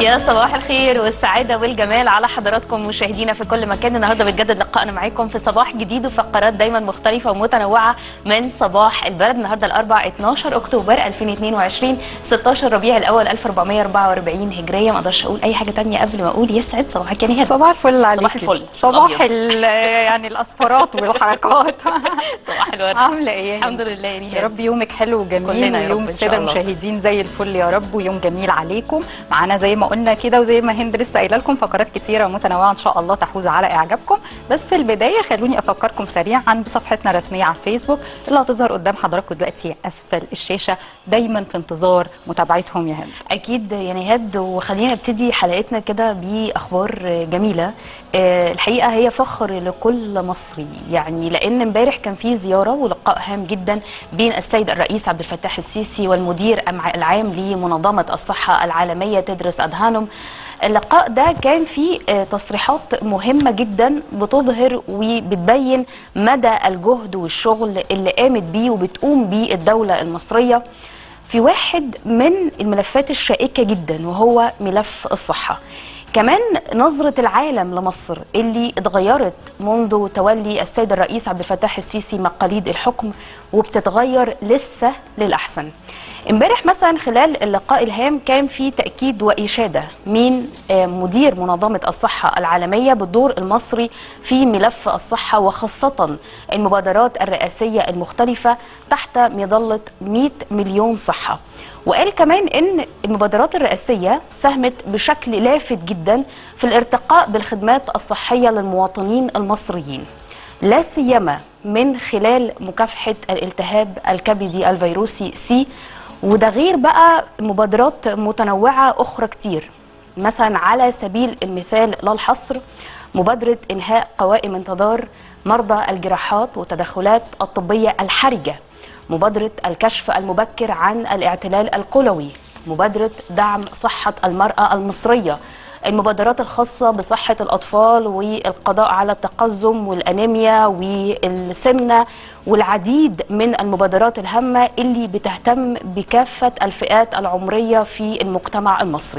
يا صباح الخير والسعادة والجمال على حضراتكم مشاهدينا في كل مكان النهاردة بنجدد لقائنا معاكم في صباح جديد وفقرات دايما مختلفة ومتنوعة من صباح البلد النهاردة الأربع 12 أكتوبر 2022 16 ربيع الأول 1444 هجرية ما أقدرش أقول أي حاجة تانية قبل ما أقول يسعد صباحك يا نهاد صباح الفل عليك صباح الفل. صباح الأبيض. ال- يعني الاصفرات والحركات صباح الورد عامله ايه الحمد لله يا يا نهاد رب يومك حلو وجميل كلنا يا رب ويوم إن الساده شاء الله. المشاهدين زي الفل يا رب ويوم جميل عليكم معانا زي ما قلنا كده وزي ما هند لسه قايله لكم فقرات كتيره ومتنوعه ان شاء الله تحوز على اعجابكم بس في البدايه خلوني افكركم سريعا بصفحتنا الرسميه على الفيسبوك اللي هتظهر قدام حضراتكم دلوقتي اسفل الشاشه دايما في انتظار متابعتهم يا هند اكيد يا نهاد وخلينا نبتدي حلقتنا كده باخبار جميله آه، الحقيقه هي فخر لكل مصري يعني لان امبارح كان في زياره ولقاء هام جدا بين السيد الرئيس عبد الفتاح السيسي والمدير أمع- العام لمنظمه الصحه العالميه تدرس ادهانوم اللقاء ده كان فيه آه، تصريحات مهمة جدا بتظهر وبتبين مدى الجهد والشغل اللي قامت بيه وبتقوم بيه الدولة المصرية في واحد من الملفات الشائكة جدا وهو ملف الصحة كمان نظرة العالم لمصر اللي اتغيرت منذ تولي السيد الرئيس عبد الفتاح السيسي مقاليد الحكم وبتتغير لسه للأحسن امبارح مثلا خلال اللقاء الهام كان في تأكيد وإشادة من آه، مدير منظمة الصحة العالمية بالدور المصري في ملف الصحة وخاصة المبادرات الرئاسية المختلفة تحت مظلة 100 مليون صحة وقال كمان ان المبادرات الرئاسيه ساهمت بشكل لافت جدا في الارتقاء بالخدمات الصحيه للمواطنين المصريين لا سيما من خلال مكافحه الالتهاب الكبدي الفيروسي سي وده غير بقى مبادرات متنوعه اخرى كتير مثلا على سبيل المثال لا الحصر مبادره انهاء قوائم انتظار مرضى الجراحات والتدخلات الطبيه الحرجه مبادرة الكشف المبكر عن الاعتلال القلوي مبادرة دعم صحة المرأة المصرية المبادرات الخاصة بصحة الأطفال والقضاء على التقزم والأنيميا والسمنة والعديد من المبادرات الهامة اللي بتهتم بكافة الفئات العمرية في المجتمع المصري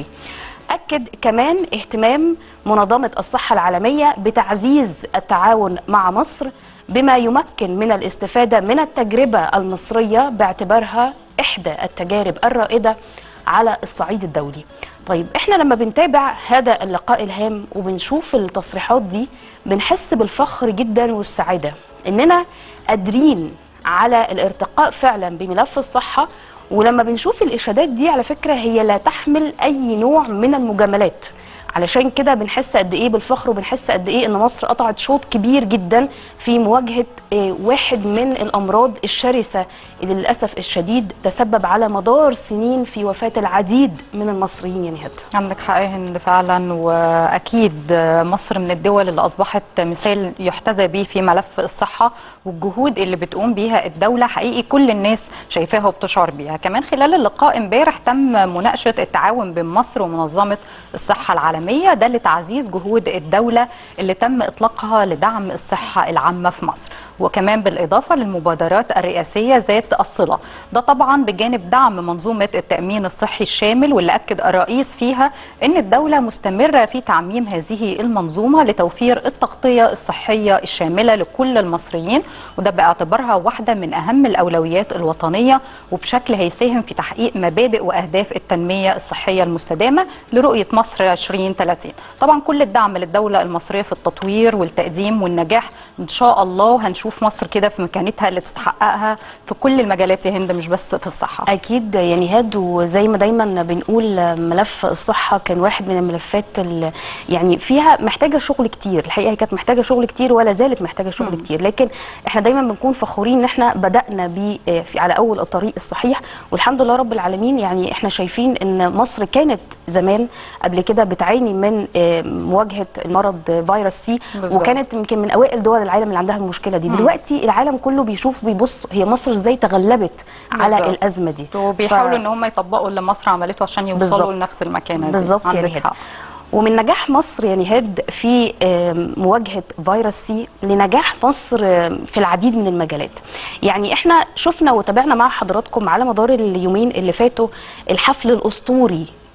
أكد كمان اهتمام منظمة الصحة العالمية بتعزيز التعاون مع مصر بما يمكن من الاستفادة من التجربة المصرية باعتبارها إحدى التجارب الرائدة على الصعيد الدولي طيب احنا لما بنتابع هذا اللقاء الهام وبنشوف التصريحات دي بنحس بالفخر جدا والسعادة اننا قادرين على الارتقاء فعلا بملف الصحة ولما بنشوف الإشادات دي على فكرة هي لا تحمل أي نوع من المجاملات علشان كده بنحس قد ايه بالفخر وبنحس قد ايه ان مصر قطعت شوط كبير جدا في مواجهه آه، واحد من الامراض الشرسه اللي للاسف الشديد تسبب على مدار سنين في وفاه العديد من المصريين يا نهاد عندك حق يا هند فعلا واكيد مصر من الدول اللي اصبحت مثال يحتذى به في ملف الصحه والجهود اللي بتقوم بيها الدوله حقيقي كل الناس شايفاها وبتشعر بيها كمان خلال اللقاء امبارح تم مناقشه التعاون بين مصر ومنظمه الصحه العالميه ده لتعزيز جهود الدوله اللي تم اطلاقها لدعم الصحه العامه في مصر وكمان بالاضافه للمبادرات الرئاسيه ذات الصله ده طبعا بجانب دعم منظومه التامين الصحي الشامل واللي اكد الرئيس فيها ان الدوله مستمره في تعميم هذه المنظومه لتوفير التغطيه الصحيه الشامله لكل المصريين وده باعتبارها واحده من اهم الاولويات الوطنيه وبشكل هيساهم في تحقيق مبادئ واهداف التنميه الصحيه المستدامه لرؤيه مصر 2030 طبعا كل الدعم للدوله المصريه في التطوير والتقديم والنجاح ان شاء الله هنشوف مصر كده في مكانتها اللي تستحققها في كل المجالات يا هند مش بس في الصحه اكيد يا نهاد وزي ما دايما بنقول ملف الصحه كان واحد من الملفات اللي يعني فيها محتاجه شغل كتير الحقيقه هي كانت محتاجه شغل كتير ولا زالت محتاجه شغل مم. كتير لكن احنا دايما بنكون فخورين ان احنا بدانا ب في على اول الطريق الصحيح والحمد لله رب العالمين يعني احنا شايفين ان مصر كانت زمان قبل كده بتعاني من آه، مواجهه المرض فيروس سي بالظبط. وكانت يمكن من اوائل دول العالم اللي عندها المشكله دي مم. دلوقتي العالم كله بيشوف بيبص هي مصر ازاي تغلبت على بالظبط. الازمه دي وبيحاولوا ف- ان هم يطبقوا اللي مصر عملته عشان يوصلوا بالظبط. لنفس المكانه دي بالظبط يا عندك نهاد حق. ومن نجاح مصر يا نهاد في آم، مواجهه فيروس سي لنجاح مصر آم، في العديد من المجالات. يعني احنا شفنا وتابعنا مع حضراتكم على مدار اليومين اللي فاتوا الحفل الاسطوري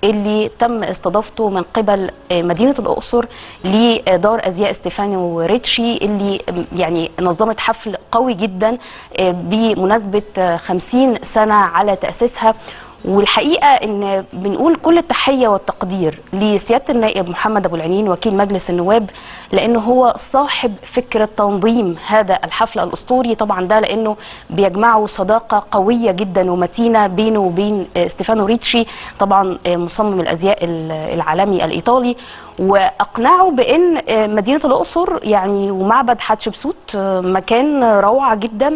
اللي تم استضافته من قبل آه، مدينه الاقصر لدار ازياء ستيفانو ريتشي اللي آم، يعني نظمت حفل قوي جدا آه، بمناسبه آه، 50 سنه على تاسيسها والحقيقه ان بنقول كل التحيه والتقدير لسياده النائب محمد ابو العنين وكيل مجلس النواب لانه هو صاحب فكره تنظيم هذا الحفل الاسطوري طبعا ده لانه بيجمعه صداقه قويه جدا ومتينه بينه وبين آه، ستيفانو ريتشي طبعا آه، مصمم الازياء ال- العالمي الايطالي واقنعه بان آه، مدينه الاقصر يعني ومعبد حتشبسوت آه، مكان روعه جدا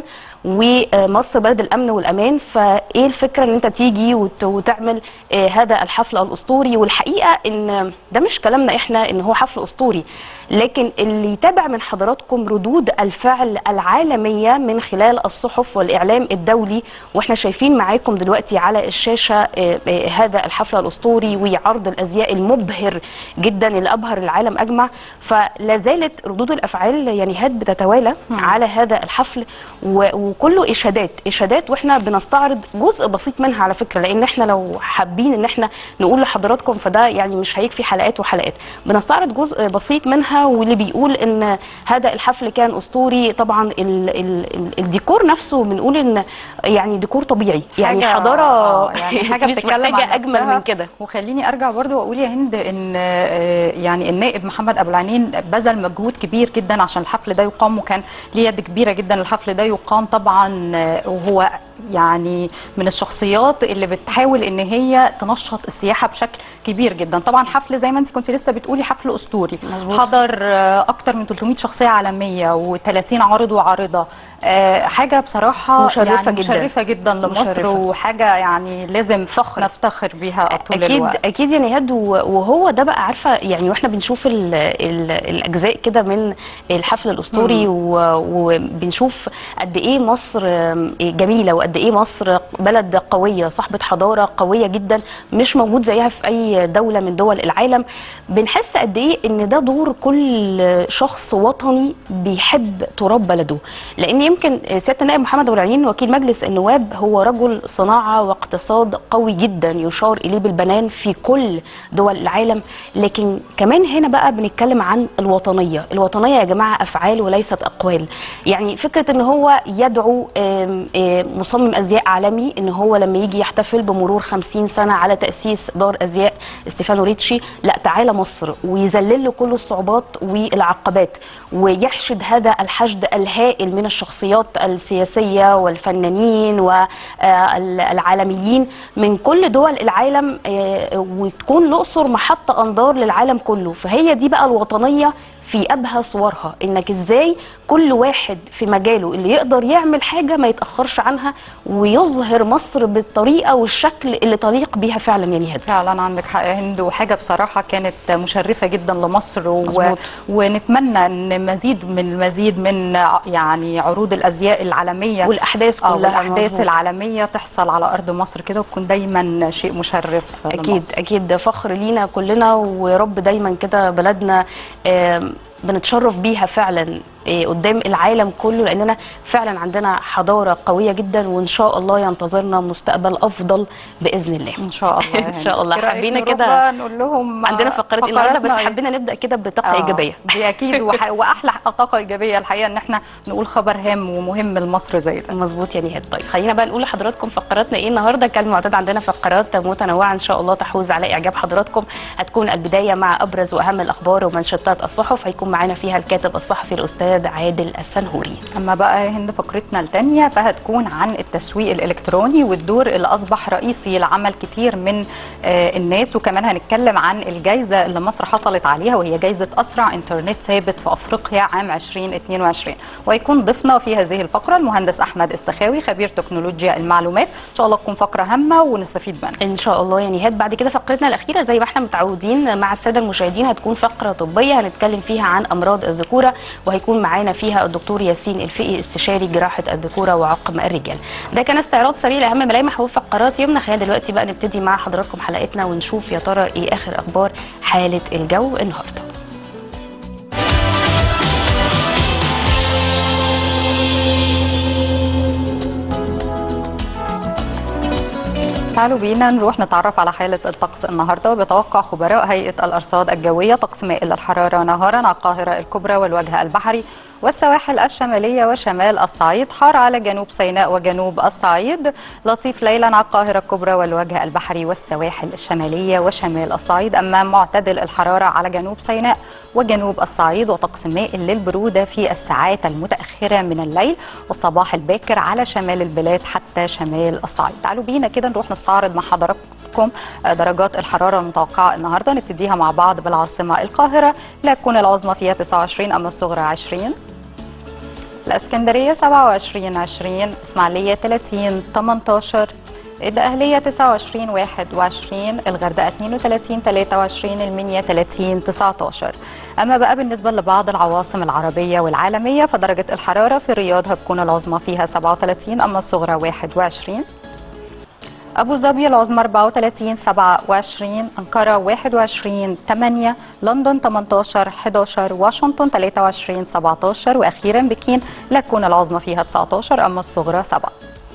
ومصر بلد الامن والامان فايه الفكره ان انت تيجي وت- وتعمل آه، هذا الحفل الاسطوري والحقيقه ان ده مش كلامنا احنا ان هو حفل اسطوري لكن اللي يتابع من حضراتكم ردود الفعل العالميه من خلال الصحف والاعلام الدولي واحنا شايفين معاكم دلوقتي على الشاشه آه، آه، هذا الحفل الاسطوري وعرض الازياء المبهر جدا اللي ابهر العالم اجمع فلا زالت ردود الافعال يعني هاد بتتوالى على هذا الحفل و- وكله اشادات اشادات واحنا بنستعرض جزء بسيط منها على فكره لان احنا لو حابين ان احنا نقول لحضراتكم فده يعني مش هيكفي حلقات وحلقات بنستعرض جزء بسيط منها واللي بيقول ان هذا الحفل كان اسطوري طبعا ال ال ال الديكور نفسه بنقول ان يعني ديكور طبيعي يعني حاجة- حضاره آه، يعني حاجه مش بتتكلم محتاجة عن اجمل نفسها. من كده وخليني ارجع برضو واقول يا هند ان آه، يعني النائب محمد ابو العنين بذل مجهود كبير جدا عشان الحفل ده يقام وكان ليه يد كبيره جدا الحفل ده يقام طبعا آه، وهو يعني من الشخصيات اللي بتحاول ان هي تنشط السياحه بشكل كبير جدا طبعا حفل زي ما انت كنت لسه بتقولي حفل اسطوري مظبوط. حضر آه، اكتر من 300 شخصيه عالميه و30 عارض وعارضه آه، حاجه بصراحه مشرفة يعني جدا. مشرفه جدا لمصر مشرفة. وحاجه يعني لازم فخر. نفتخر بيها طول اكيد الوقت اكيد يعني هاد و- وهو ده بقى عارفه يعني واحنا بنشوف ال ال الاجزاء كده من الحفل الاسطوري و- وبنشوف قد ايه مصر آم، جميله وقد ايه مصر بلد قويه صاحبه حضاره قويه جدا مش موجود زيها في اي دوله من دول العالم بنحس قد ايه ان ده دور كل شخص وطني بيحب تراب بلده لان يمكن سياده النائب محمد ابو العينين وكيل مجلس النواب هو رجل صناعه واقتصاد قوي جدا يشار اليه بالبنان في كل دول العالم لكن كمان هنا بقى بنتكلم عن الوطنيه الوطنيه يا جماعه افعال وليست اقوال يعني فكره ان هو يدعو آم، آم، مصمم ازياء عالمي ان هو لما يجي يحتفل بمرور 50 سنه على تاسيس دار ازياء ستيفانو ريتشي لا تعالى مصر ويذلل له كل الصعوبات والعقبات ويحشد هذا الحشد الهائل من الشخصيات السياسيه والفنانين والعالميين من كل دول العالم آه، وتكون الاقصر محطه انظار للعالم كله فهي دي بقى الوطنيه في ابهى صورها انك ازاي كل واحد في مجاله اللي يقدر يعمل حاجه ما يتاخرش عنها ويظهر مصر بالطريقه والشكل اللي تليق بيها فعلا يا نهاد فعلا عندك حق يا هند وحاجه بصراحه كانت مشرفه جدا لمصر و... مظبوط. ونتمنى ان مزيد من المزيد من ع- يعني عروض الازياء العالميه والاحداث آه، كلها والاحداث مظبوط. العالميه تحصل على ارض مصر كده وتكون دايما شيء مشرف اكيد لمصر. اكيد ده فخر لينا كلنا ورب دايما كده بلدنا آم، بنتشرف بيها فعلا آه، قدام العالم كله لاننا فعلا عندنا حضاره قويه جدا وان شاء الله ينتظرنا مستقبل افضل باذن الله ان شاء الله يا إن شاء هند. الله. إيه رأيك حبينا نروح كده بقى نقول لهم عندنا فقرات النهارده بس فقراتنا إيه؟ حبينا نبدا كده بطاقه آه، ايجابيه دي اكيد وح... واحلى طاقه ايجابيه الحقيقه ان احنا نقول خبر هام ومهم لمصر زي ده مظبوط يا نهاد طيب خلينا بقى نقول لحضراتكم فقراتنا ايه النهارده كالمعتاد عندنا فقرات متنوعه ان شاء الله تحوز على اعجاب حضراتكم هتكون البدايه مع ابرز واهم الاخبار ومنشطات الصحف هيكون معانا فيها الكاتب الصحفي الاستاذ عادل السنهوري اما بقى يا هند فقرتنا الثانيه فهتكون عن التسويق الالكتروني والدور اللي اصبح رئيسي لعمل كتير من آه، الناس وكمان هنتكلم عن الجائزه اللي مصر حصلت عليها وهي جائزه اسرع انترنت ثابت في افريقيا عام 2022 ويكون ضيفنا في هذه الفقره المهندس احمد السخاوي خبير تكنولوجيا المعلومات ان شاء الله تكون فقره هامه ونستفيد منها ان شاء الله يا نهاد بعد كده فقرتنا الاخيره زي ما احنا متعودين مع الساده المشاهدين هتكون فقره طبيه هنتكلم فيها عن امراض الذكوره وهيكون معانا فيها الدكتور ياسين الفقي استشاري جراحه الذكوره وعقم الرجال ده كان استعراض سريع لاهم ملامح وفقرات يومنا خلينا دلوقتي بقى نبتدي مع حضراتكم حلقتنا ونشوف يا ترى ايه اخر اخبار حاله الجو النهارده تعالوا بينا نروح نتعرف على حالة الطقس النهاردة وبيتوقع خبراء هيئة الأرصاد الجوية طقس مائل الحرارة نهارا على القاهرة الكبرى والوجه البحري والسواحل الشمالية وشمال الصعيد حار على جنوب سيناء وجنوب الصعيد لطيف ليلا على القاهرة الكبرى والوجه البحري والسواحل الشمالية وشمال الصعيد أما معتدل الحرارة على جنوب سيناء وجنوب الصعيد وطقس مائل للبرودة في الساعات المتأخرة من الليل والصباح الباكر على شمال البلاد حتى شمال الصعيد تعالوا بينا كده نروح نستعرض مع حضراتكم درجات الحرارة المتوقعة النهاردة نبتديها مع بعض بالعاصمة القاهرة لا تكون العظمى فيها 29 أما الصغرى 20 الاسكندريه 27 20 اسماعيليه 30 18 الدقهلية 29 21 الغردقة 32 23 المنيا 30 19 أما بقى بالنسبة لبعض العواصم العربية والعالمية فدرجة الحرارة في الرياض هتكون العظمى فيها 37 أما الصغرى 21 أبو ظبي العظمى 34 27 أنقرة 21 8 لندن 18 11 واشنطن 23 17 وأخيرا بكين لا تكون العظمى فيها 19 أما الصغرى 7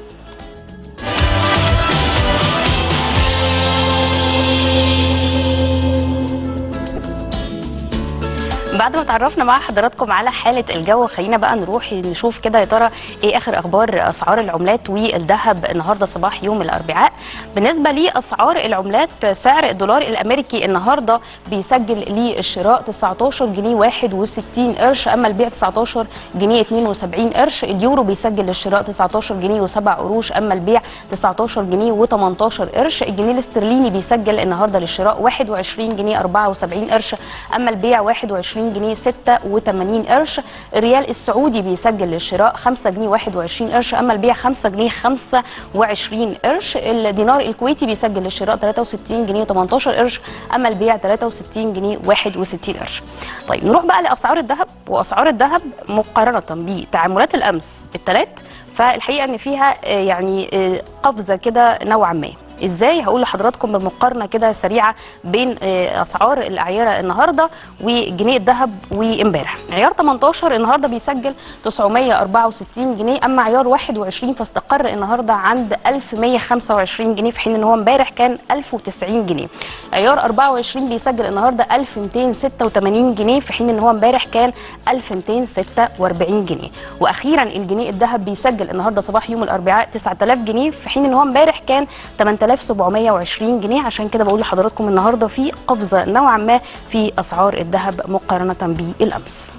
بعد ما تعرفنا مع حضراتكم على حاله الجو خلينا بقى نروح نشوف كده يا ترى ايه اخر اخبار اسعار العملات والذهب النهارده صباح يوم الاربعاء بالنسبه لاسعار العملات سعر الدولار الامريكي النهارده بيسجل للشراء 19 جنيه 61 قرش اما البيع 19 جنيه 72 قرش اليورو بيسجل للشراء 19 جنيه و7 قروش اما البيع 19 جنيه و18 قرش الجنيه الاسترليني بيسجل النهارده للشراء 21 جنيه 74 قرش اما البيع 21 جنيه 86 قرش الريال السعودي بيسجل للشراء 5 جنيه 21 قرش اما البيع 5 جنيه 25 قرش الدينار الكويتي بيسجل للشراء 63 جنيه 18 قرش اما البيع 63 جنيه 61 قرش طيب نروح بقى لاسعار الذهب واسعار الذهب مقارنه بتعاملات الامس الثلاث فالحقيقه ان فيها يعني قفزه كده نوعا ما ازاي هقول لحضراتكم بمقارنه كده سريعه بين اسعار الاعيره النهارده وجنيه الذهب وامبارح عيار 18 النهارده بيسجل 964 جنيه اما عيار 21 فاستقر النهارده عند 1125 جنيه في حين ان هو امبارح كان 1090 جنيه عيار 24 بيسجل النهارده 1286 جنيه في حين ان هو امبارح كان 1246 جنيه واخيرا الجنيه الذهب بيسجل النهارده صباح يوم الاربعاء 9000 جنيه في حين ان هو امبارح كان 8720 جنيه عشان كده بقول لحضراتكم النهارده في قفزه نوعا ما في اسعار الذهب مقارنه بالامس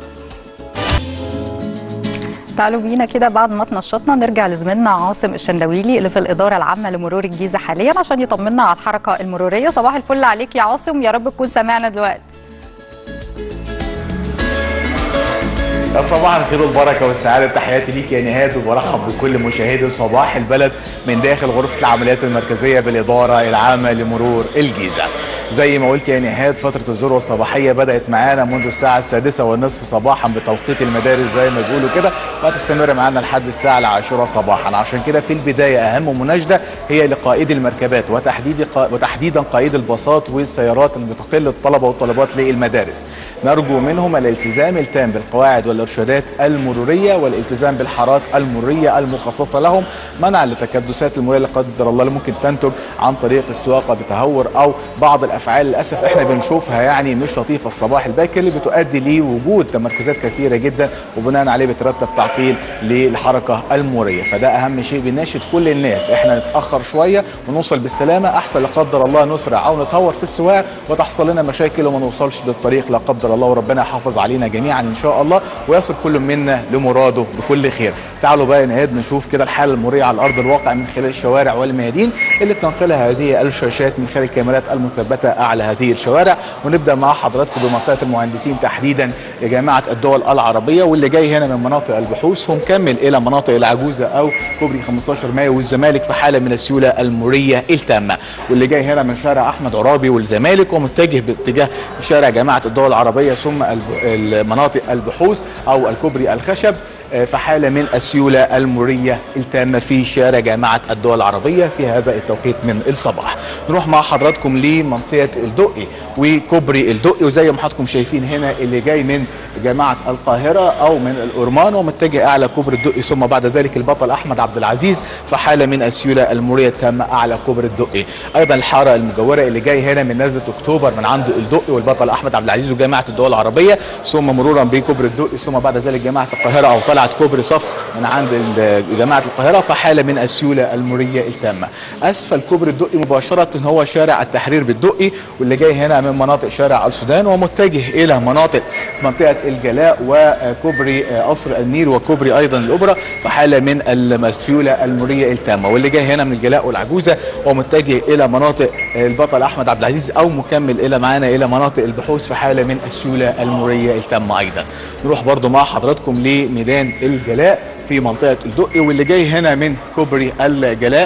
تعالوا بينا كده بعد ما تنشطنا نرجع لزميلنا عاصم الشندويلي اللي في الإدارة العامة لمرور الجيزة حاليا عشان يطمنا على الحركة المرورية صباح الفل عليك يا عاصم يا رب تكون سامعنا دلوقتي يا صباح الخير والبركه والسعاده تحياتي ليك يا نهاد وبرحب بكل مشاهدي صباح البلد من داخل غرفه العمليات المركزيه بالاداره العامه لمرور الجيزه. زي ما قلت يا نهاد فتره الذروه الصباحيه بدات معانا منذ الساعه السادسه والنصف صباحا بتوقيت المدارس زي ما بيقولوا كده وهتستمر معانا لحد الساعه العاشره صباحا عشان كده في البدايه اهم مناشده هي لقائدي المركبات وتحديد وتحديدا قائد الباصات والسيارات اللي بتقل الطلبه والطالبات للمدارس. نرجو منهم الالتزام التام بالقواعد والارشادات المروريه والالتزام بالحارات المروريه المخصصه لهم منعا للتكدسات المروريه لا قدر الله اللي ممكن تنتج عن طريق السواقه بتهور او بعض الافعال للاسف احنا بنشوفها يعني مش لطيفه الصباح الباكر اللي بتؤدي لوجود تمركزات كثيره جدا وبناء عليه بترتب تعطيل للحركه المروريه فده اهم شيء بنناشد كل الناس احنا نتاخر شويه ونوصل بالسلامه احسن لا قدر الله نسرع او نتهور في السواقه وتحصل لنا مشاكل وما نوصلش بالطريق لا قدر الله وربنا يحافظ علينا جميعا ان شاء الله ويصل كل منا لمراده بكل خير تعالوا بقى يا نهاد نشوف كده الحاله المروريه على ارض الواقع من خلال الشوارع والميادين اللي بتنقلها هذه الشاشات من خلال الكاميرات المثبته اعلى هذه الشوارع ونبدا مع حضراتكم بمنطقه المهندسين تحديدا يا جماعه الدول العربيه واللي جاي هنا من مناطق البحوث ومكمل الى مناطق العجوزه او كوبري 15 مايو والزمالك في حاله من السيوله المروريه التامه واللي جاي هنا من شارع احمد عرابي والزمالك ومتجه باتجاه شارع جماعه الدول العربيه ثم المناطق البحوث او الكوبري الخشب آه، في حاله من السيوله المريه التامه في شارع جامعه الدول العربيه في هذا التوقيت من الصباح نروح مع حضراتكم لمنطقه الدقي وكوبري الدقي وزي ما حضراتكم شايفين هنا اللي جاي من جامعه القاهره او من الأورمان ومتجه اعلى كوبري الدقي ثم بعد ذلك البطل احمد عبد العزيز في حاله من السيوله المريه التامه اعلى كوبري الدقي ايضا الحاره المجوره اللي جاي هنا من نزله اكتوبر من عند الدقي والبطل احمد عبد العزيز وجامعه الدول العربيه ثم مرورا بكوبري الدقي ثم بعد ذلك جامعه القاهره او طلعت كوبري صف من عند ال- جامعه القاهره في حاله من السيوله المريه التامه اسفل كوبري الدقي مباشره هو شارع التحرير بالدقي واللي جاي هنا من مناطق شارع السودان ومتجه الى مناطق منطقه الجلاء وكوبري قصر النيل وكوبري ايضا الاوبرا في حاله من السيوله المريه التامه واللي جاي هنا من الجلاء والعجوزه ومتجه الى مناطق البطل احمد عبد العزيز او مكمل الى معانا الى مناطق البحوث في حاله من السيوله المريه التامه ايضا نروح برضو مع حضراتكم لميدان الجلاء في منطقه الدقي واللي جاي هنا من كوبري الجلاء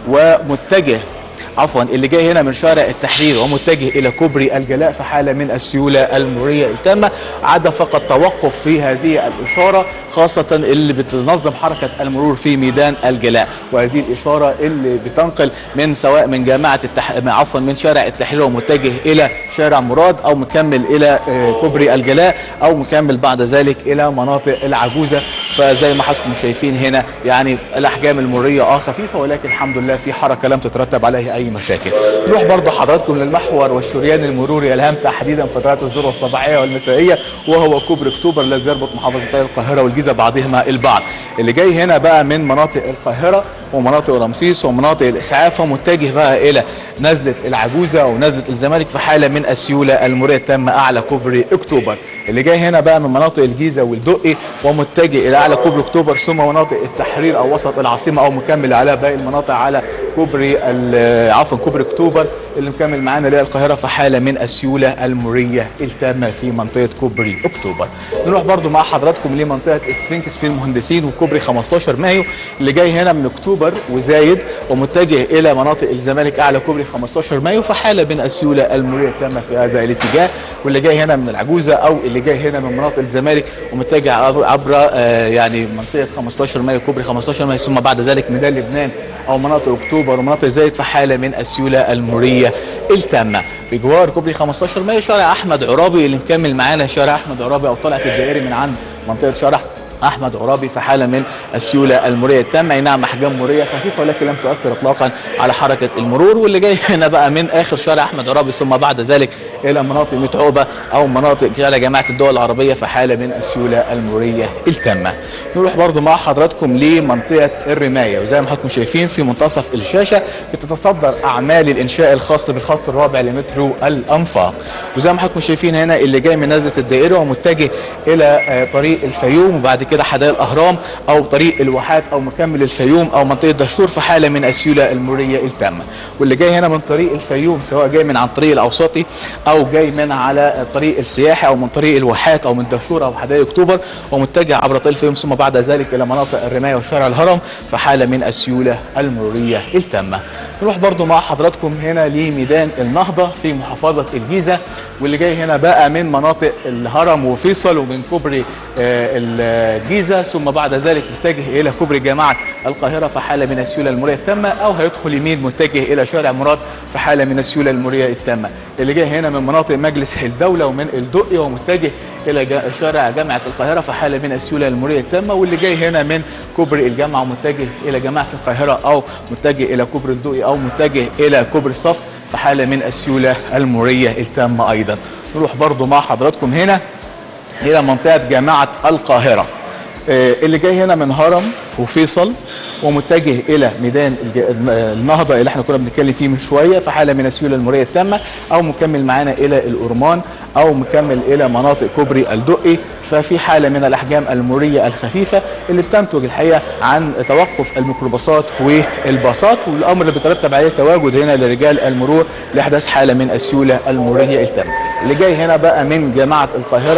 ومتجه عفوا اللي جاي هنا من شارع التحرير ومتجه الى كوبري الجلاء في حاله من السيوله المريه التامه عدا فقط توقف في هذه الاشاره خاصه اللي بتنظم حركه المرور في ميدان الجلاء وهذه الاشاره اللي بتنقل من سواء من جامعه التح... عفوا من شارع التحرير ومتجه الى شارع مراد او مكمل الى آه، كوبري الجلاء او مكمل بعد ذلك الى مناطق العجوزه فزي ما حضراتكم شايفين هنا يعني الاحجام المريه اه خفيفه ولكن الحمد لله في حركه لم تترتب عليها اي مشاكل نروح برضه حضراتكم للمحور والشريان المروري الهام تحديدا فترات الذروه الصباحيه والمسائيه وهو كوبري اكتوبر الذي يربط محافظتي القاهره والجيزه بعضهما البعض اللي جاي هنا بقى من مناطق القاهره ومناطق رمسيس ومناطق الاسعاف ومتجه بقى الى نزله العجوزه ونزله الزمالك في حاله من السيوله المريه التامه اعلى كوبري اكتوبر اللي جاي هنا بقى من مناطق الجيزه والدقي ومتجه الى اعلى كوبري اكتوبر ثم مناطق التحرير او وسط العاصمه او مكمل على باقي المناطق على كوبري ال- عفوا كوبري اكتوبر اللي مكمل معانا للقاهره في حاله من السيوله المريه التامه في منطقه كوبري اكتوبر. نروح برضو مع حضراتكم لمنطقه اسفنكس في المهندسين وكوبري 15 مايو اللي جاي هنا من اكتوبر وزايد ومتجه الى مناطق الزمالك اعلى كوبري 15 مايو في حاله من السيوله المريه التامه في هذا الاتجاه واللي جاي هنا من العجوزه او اللي جاي هنا من مناطق الزمالك ومتجه عبر عبر، آه، يعني منطقه 15 مايو كوبري 15 مايو ثم بعد ذلك ميدان لبنان او مناطق اكتوبر ومناطق زايد في حاله من السيوله المريه التامه بجوار كوبري 15 مايو شارع احمد عرابي اللي مكمل معانا شارع احمد عرابي او طلعت الدائري من عند منطقه شارع احمد عرابي في حاله من السيوله المريه التامه اي نعم احجام مريه خفيفه ولكن لم تؤثر اطلاقا على حركه المرور واللي جاي هنا بقى من اخر شارع احمد عرابي ثم بعد ذلك الى مناطق متعوبه او مناطق شارع جماعه الدول العربيه في حاله من السيوله المريه التامه. نروح برضو مع حضراتكم لمنطقه الرمايه وزي ما حضراتكم شايفين في منتصف الشاشه بتتصدر اعمال الانشاء الخاص بالخط الرابع لمترو الانفاق وزي ما حضراتكم شايفين هنا اللي جاي من نزله الدائره ومتجه الى آه، طريق الفيوم وبعد كده حدائق الاهرام او طريق الواحات او مكمل الفيوم او منطقه دهشور في حاله من السيوله المريه التامه واللي جاي هنا من طريق الفيوم سواء جاي من عن طريق الاوسطي او جاي من على الطريق السياحي او من طريق الواحات او من دهشور او حدائق اكتوبر ومتجه عبر طريق الفيوم ثم بعد ذلك الى مناطق الرمايه وشارع الهرم في حاله من السيوله المروريه التامه نروح برضو مع حضراتكم هنا لميدان النهضه في محافظه الجيزه واللي جاي هنا بقى من مناطق الهرم وفيصل ومن كوبري آه، الجيزه ثم بعد ذلك متجه الى كوبري جامعه القاهره في حاله من السيوله المريه التامه او هيدخل يمين متجه الى شارع مراد في حاله من السيوله المريه التامه اللي جاي هنا من مناطق مجلس الدوله ومن الدقي ومتجه الى جا- شارع جامعه القاهره في حاله من السيوله المريه التامه واللي جاي هنا من كوبري الجامعه ومتجه الى جامعه القاهره او متجه الى كوبري الدقي او متجه الى كوبري الصف في حاله من السيوله المريه التامه ايضا نروح برضو مع حضراتكم هنا الى منطقه جامعه القاهره آه، اللي جاي هنا من هرم وفيصل ومتجه الى ميدان الج- النهضه اللي احنا كنا بنتكلم فيه من شويه في حاله من السيوله المريه التامه او مكمل معانا الى الأورمان او مكمل الى مناطق كوبري الدقي ففي حاله من الاحجام المريه الخفيفه اللي بتنتج الحقيقه عن توقف الميكروباصات والباصات والامر اللي بيترتب عليه تواجد هنا لرجال المرور لاحداث حاله من السيوله المريه التامه اللي جاي هنا بقى من جامعه القاهره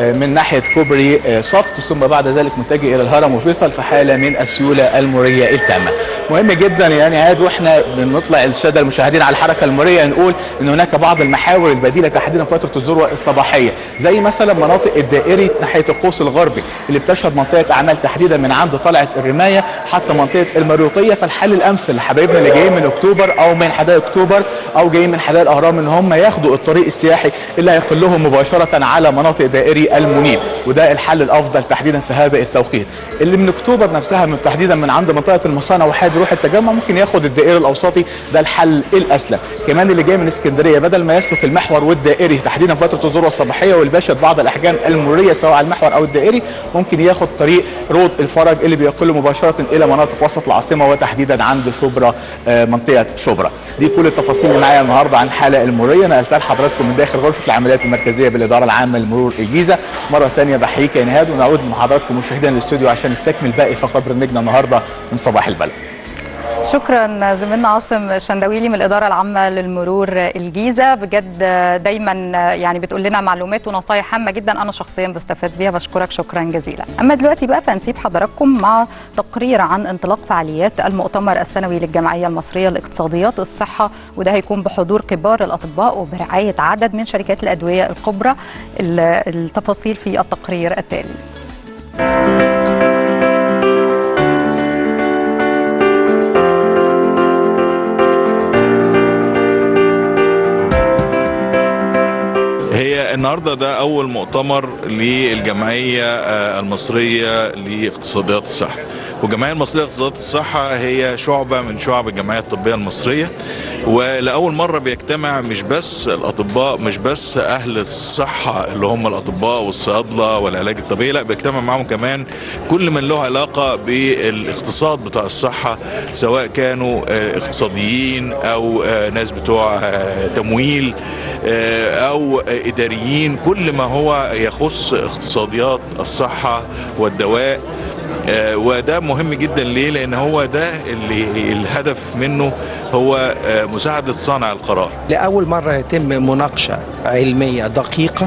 من ناحيه كوبري صفت ثم بعد ذلك متجه الى الهرم وفيصل في حاله من السيوله المريه التامه. مهم جدا يعني هاد واحنا بنطلع الساده المشاهدين على الحركه المريه نقول ان هناك بعض المحاور البديله تحديدا فتره الذروه الصباحيه زي مثلا مناطق الدائري ناحيه القوس الغربي اللي بتشهد منطقه اعمال تحديدا من عند طلعه الرمايه حتى منطقه المريوطيه فالحل الامثل لحبايبنا اللي جايين من اكتوبر او من حدائق اكتوبر او جايين من حدائق الاهرام ان هم ياخدوا الطريق السياحي اللي هيقل لهم مباشره على مناطق دائري المنيب وده الحل الافضل تحديدا في هذا التوقيت اللي من اكتوبر نفسها من تحديدا من عند منطقه المصانع وحابب يروح التجمع ممكن ياخد الدائري الاوسطي ده الحل الاسلم كمان اللي جاي من اسكندريه بدل ما يسلك المحور والدائري تحديدا فتره الذروه الصباحيه واللي باشد بعض الاحجام المريه سواء على المحور او الدائري ممكن ياخد طريق رود الفرج اللي بيقل مباشره الى مناطق وسط العاصمه وتحديدا عند شبرا آه، منطقه شبرا دي كل التفاصيل اللي معايا النهارده عن الحاله المريه نقلتها لحضراتكم من داخل غرفه العمليات المركزيه بالاداره العامه لمرور الجيزه مره ثانيه بحييك يا نهاد ونعود لحضراتكم مشاهدينا الاستوديو عشان نستكمل باقي فقرات برنامجنا النهارده من صباح البلد شكرا زميلنا عاصم شندويلي من الإدارة العامة للمرور الجيزة بجد دايما يعني بتقول لنا معلومات ونصايح هامة جدا أنا شخصيا بستفاد بيها بشكرك شكرا جزيلا أما دلوقتي بقى فنسيب حضراتكم مع تقرير عن انطلاق فعاليات المؤتمر السنوي للجمعية المصرية لاقتصاديات الصحة وده هيكون بحضور كبار الأطباء وبرعاية عدد من شركات الأدوية الكبرى التفاصيل في التقرير التالي هي النهارده ده اول مؤتمر للجمعيه آه، المصريه لاقتصاديات الصحه والجمعيه المصريه لاقتصاديات الصحه هي شعبه من شعب الجمعيه الطبيه المصريه ولاول مره بيجتمع مش بس الاطباء مش بس اهل الصحه اللي هم الاطباء والصيادله والعلاج الطبيعي لا بيجتمع معاهم كمان كل من له علاقه بالاقتصاد بتاع الصحه سواء كانوا آه، اقتصاديين او آه، ناس بتوع آه، تمويل آه، او آه، اداريين كل ما هو يخص اقتصاديات الصحه والدواء آه، وده مهم جدا ليه لان هو ده اللي الهدف منه هو آه، مساعده صانع القرار لأول مرة يتم مناقشة علمية دقيقة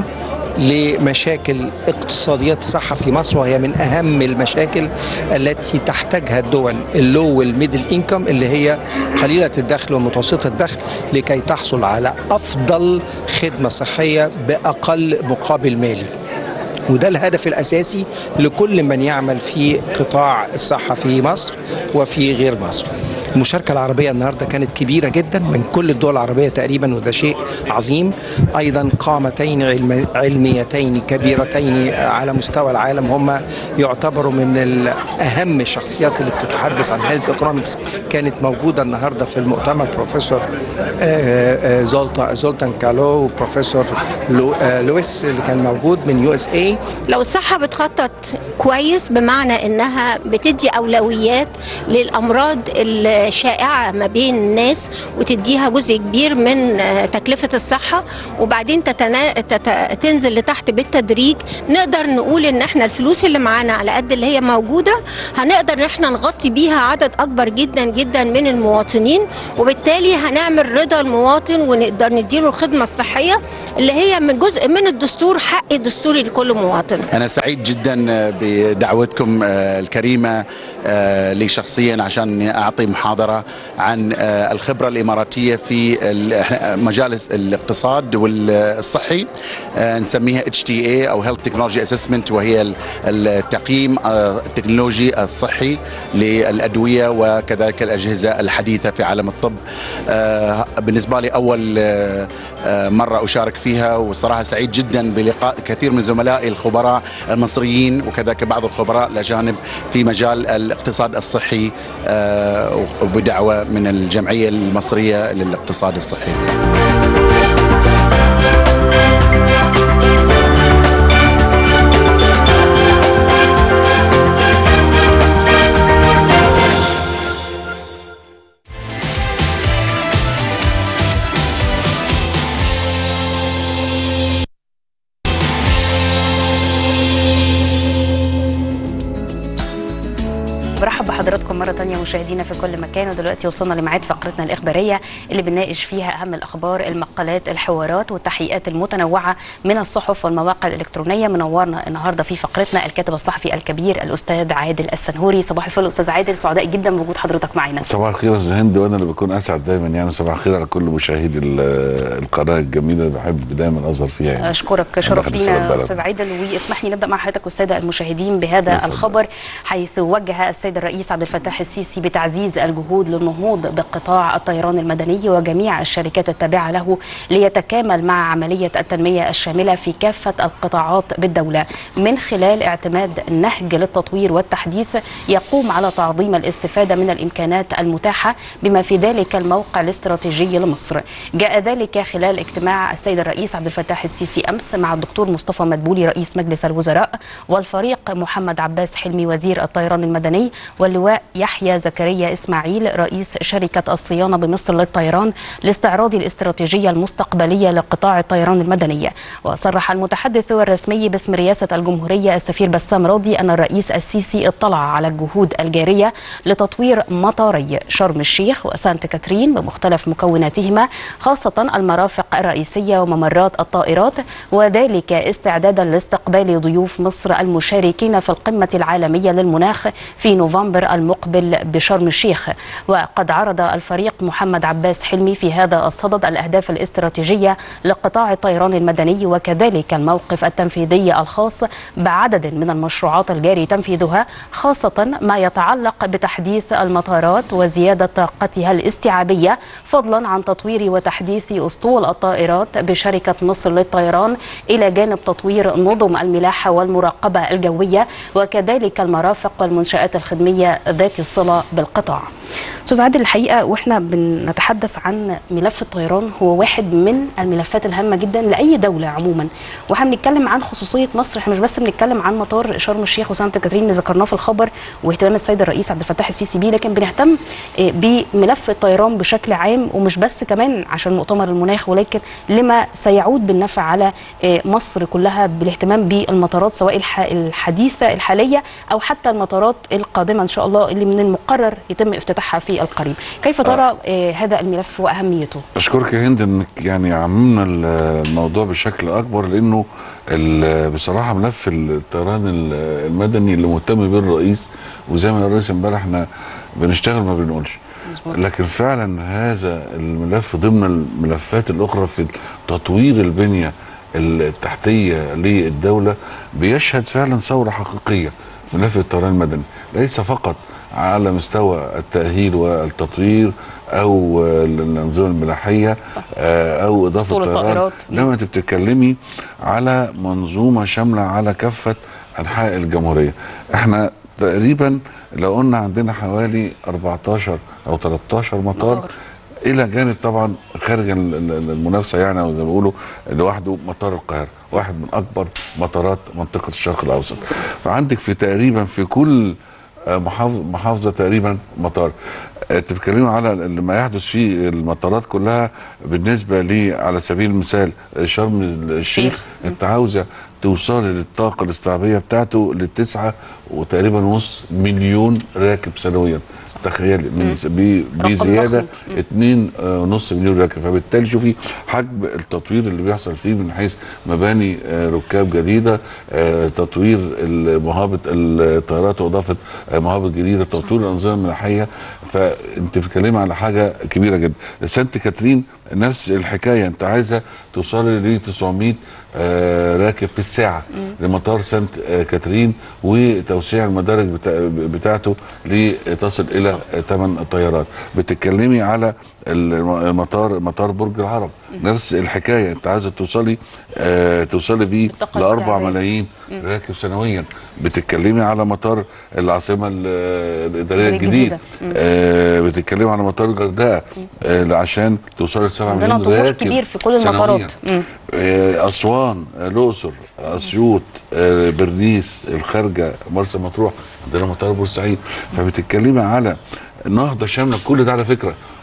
لمشاكل اقتصاديات الصحة في مصر وهي من أهم المشاكل التي تحتاجها الدول اللو والميدل انكم اللي هي قليلة الدخل ومتوسطة الدخل لكي تحصل على أفضل خدمة صحية بأقل مقابل مالي وده الهدف الأساسي لكل من يعمل في قطاع الصحة في مصر وفي غير مصر المشاركة العربية النهاردة كانت كبيرة جدا من كل الدول العربية تقريبا وده شيء عظيم أيضا قامتين علم علميتين كبيرتين على مستوى العالم هم يعتبروا من ال- أهم الشخصيات اللي بتتحدث عن هيلث ايكونومكس كانت موجودة النهاردة في المؤتمر بروفيسور آه، آه، زولتا زولتان كالو وبروفيسور لو آه، لويس اللي كان موجود من يو اس اي لو الصحة بتخطط كويس بمعنى انها بتدي اولويات للامراض الشائعة ما بين الناس وتديها جزء كبير من آه، تكلفة الصحة وبعدين تتنا... تت... تنزل لتحت بالتدريج نقدر نقول ان احنا الفلوس اللي معانا على قد اللي هي موجودة هنقدر ان احنا نغطي بيها عدد اكبر جدا جدا من المواطنين وبالتالي هنعمل رضا المواطن ونقدر نديله الخدمة الصحية اللي هي من جزء من الدستور حق دستوري لكل مواطن أنا سعيد جدا بدعوتكم الكريمة لي شخصيا عشان أعطي محاضرة عن الخبرة الإماراتية في مجال الاقتصاد والصحي نسميها HTA أو Health Technology Assessment وهي التقييم التكنولوجي الصحي للأدوية وكذلك الأجهزة الحديثة في عالم الطب بالنسبة لي أول مرة أشارك فيها والصراحة سعيد جدا بلقاء كثير من زملائي الخبراء المصريين وكذلك بعض الخبراء الأجانب في مجال الاقتصاد الصحي آه، وبدعوة من الجمعية المصرية للاقتصاد الصحي برحب بحضراتكم مرة تانية مشاهدينا في كل مكان ودلوقتي وصلنا لميعاد فقرتنا الإخبارية اللي بنناقش فيها أهم الأخبار المقالات الحوارات والتحقيقات المتنوعة من الصحف والمواقع الإلكترونية منورنا النهاردة في فقرتنا الكاتب الصحفي الكبير الأستاذ عادل السنهوري صباح الفل أستاذ عادل سعداء جدا بوجود حضرتك معنا صباح الخير يا استاذ هند وانا اللي بكون اسعد دايما يعني صباح الخير على كل مشاهدي ال- القناه الجميله اللي بحب دايما اظهر فيها يعني اشكرك شرف داخل رسالة لينا البلد. استاذ عادل واسمح لي نبدا مع حضرتك والساده المشاهدين بهذا اتفضل. الخبر حيث وجه السيد الرئيس عبد الفتاح السيسي بتعزيز الجهود للنهوض بقطاع الطيران المدني وجميع الشركات التابعه له ليتكامل مع عمليه التنميه الشامله في كافه القطاعات بالدوله من خلال اعتماد نهج للتطوير والتحديث يقوم على تعظيم الاستفاده من الامكانات المتاحه بما في ذلك الموقع الاستراتيجي لمصر جاء ذلك خلال اجتماع السيد الرئيس عبد الفتاح السيسي امس مع الدكتور مصطفى مدبولي رئيس مجلس الوزراء والفريق محمد عباس حلمي وزير الطيران المدني واللواء يحيى زكريا اسماعيل رئيس شركه الصيانه بمصر للطيران لاستعراض الاستراتيجيه المستقبليه لقطاع الطيران المدني وصرح المتحدث الرسمي باسم رئاسه الجمهوريه السفير بسام راضي ان الرئيس السيسي اطلع على الجهود الجاريه لتطوير مطاري شرم الشيخ وسانت كاترين بمختلف مكوناتهما خاصه المرافق الرئيسيه وممرات الطائرات وذلك استعدادا لاستقبال ضيوف مصر المشاركين في القمه العالميه للمناخ في نوفمبر المقبل بشرم الشيخ وقد عرض الفريق محمد عباس حلمي في هذا الصدد الاهداف الاستراتيجيه لقطاع الطيران المدني وكذلك الموقف التنفيذي الخاص بعدد من المشروعات الجاري تنفيذها خاصه ما يتعلق بتحديث المطارات وزياده طاقتها الاستيعابيه فضلا عن تطوير وتحديث اسطول الطائرات بشركه مصر للطيران الى جانب تطوير نظم الملاحه والمراقبه الجويه وكذلك المرافق والمنشات الخدميه ذات الصله بالقطاع. استاذ عادل الحقيقه واحنا بنتحدث عن ملف الطيران هو واحد من الملفات الهامه جدا لاي دوله عموما واحنا بنتكلم عن خصوصيه مصر احنا مش بس بنتكلم عن مطار شرم الشيخ وسانت كاترين اللي ذكرناه في الخبر واهتمام السيد الرئيس عبد الفتاح السيسي بيه لكن بنهتم آه، بملف الطيران بشكل عام ومش بس كمان عشان مؤتمر المناخ ولكن لما سيعود بالنفع على آه، مصر كلها بالاهتمام بالمطارات سواء الح- الحديثه الحاليه او حتى المطارات القادمه ان شاء الله اللي من المقرر يتم افتتاحها في القريب كيف ترى آه، هذا الملف واهميته اشكرك يا هند انك يعني عممنا الموضوع بشكل اكبر لانه ال- بصراحه ملف الطيران ال- المدني اللي مهتم بيه الرئيس وزي ما الرئيس امبارح احنا بنشتغل ما بنقولش لكن فعلا هذا الملف ضمن الملفات الاخرى في تطوير البنيه التحتيه للدوله بيشهد فعلا ثوره حقيقيه في ملف الطيران المدني ليس فقط على مستوى التاهيل والتطوير او الانظمه الملاحيه آه، او اضافه أسطول طيران الطائرات. لما انت بتتكلمي على منظومه شامله على كافه انحاء الجمهوريه احنا تقريبا لو قلنا عندنا حوالي 14 او 13 مطار مطار. الى جانب طبعا خارج ال- ال- المنافسه يعني او زي ما بيقولوا لوحده مطار القاهره واحد من اكبر مطارات منطقه الشرق الاوسط فعندك في تقريبا في كل آه، محافظه محافظه تقريبا مطار آه، انت بتتكلموا على ال- ما يحدث في المطارات كلها بالنسبه لي على سبيل المثال آه، شرم الشيخ انت عاوزه توصلي للطاقه الاستيعابيه بتاعته لتسعة وتقريبا نص مليون راكب سنويا تخيل من بي- رقم بزياده ضخم. اتنين آه، ونص مليون راكب فبالتالي شوفي حجم التطوير اللي بيحصل فيه من حيث مباني آه، ركاب جديده آه، تطوير مهابط الطيارات واضافه آه، مهابط جديده تطوير الانظمه الملاحيه فانت بتتكلمي على حاجه كبيره جدا سانت كاترين نفس الحكايه انت عايزه توصلي ل 900 آه، راكب في الساعه لمطار سانت آه، كاترين وتوسيع المدارج بتا- بتاعته لتصل الى 8 طيارات بتتكلمي على الم- المطار مطار برج العرب نفس الحكايه انت عايزه توصلي آه توصلي بيه الطاقة ل 4 الاستيعابية. ملايين راكب سنويا بتتكلمي على مطار العاصمه ال- الاداريه الجديدة. الجديد آه بتتكلمي على مطار الغردقه آه عشان توصلي ل 7 عندنا مليون طموح راكب كبير في كل سنوياً. المطارات. مم. آه، اسوان آه، الاقصر اسيوط آه، برنيس الخارجه مرسى مطروح عندنا مطار بورسعيد فبتتكلمي على نهضه شامله كل ده على فكره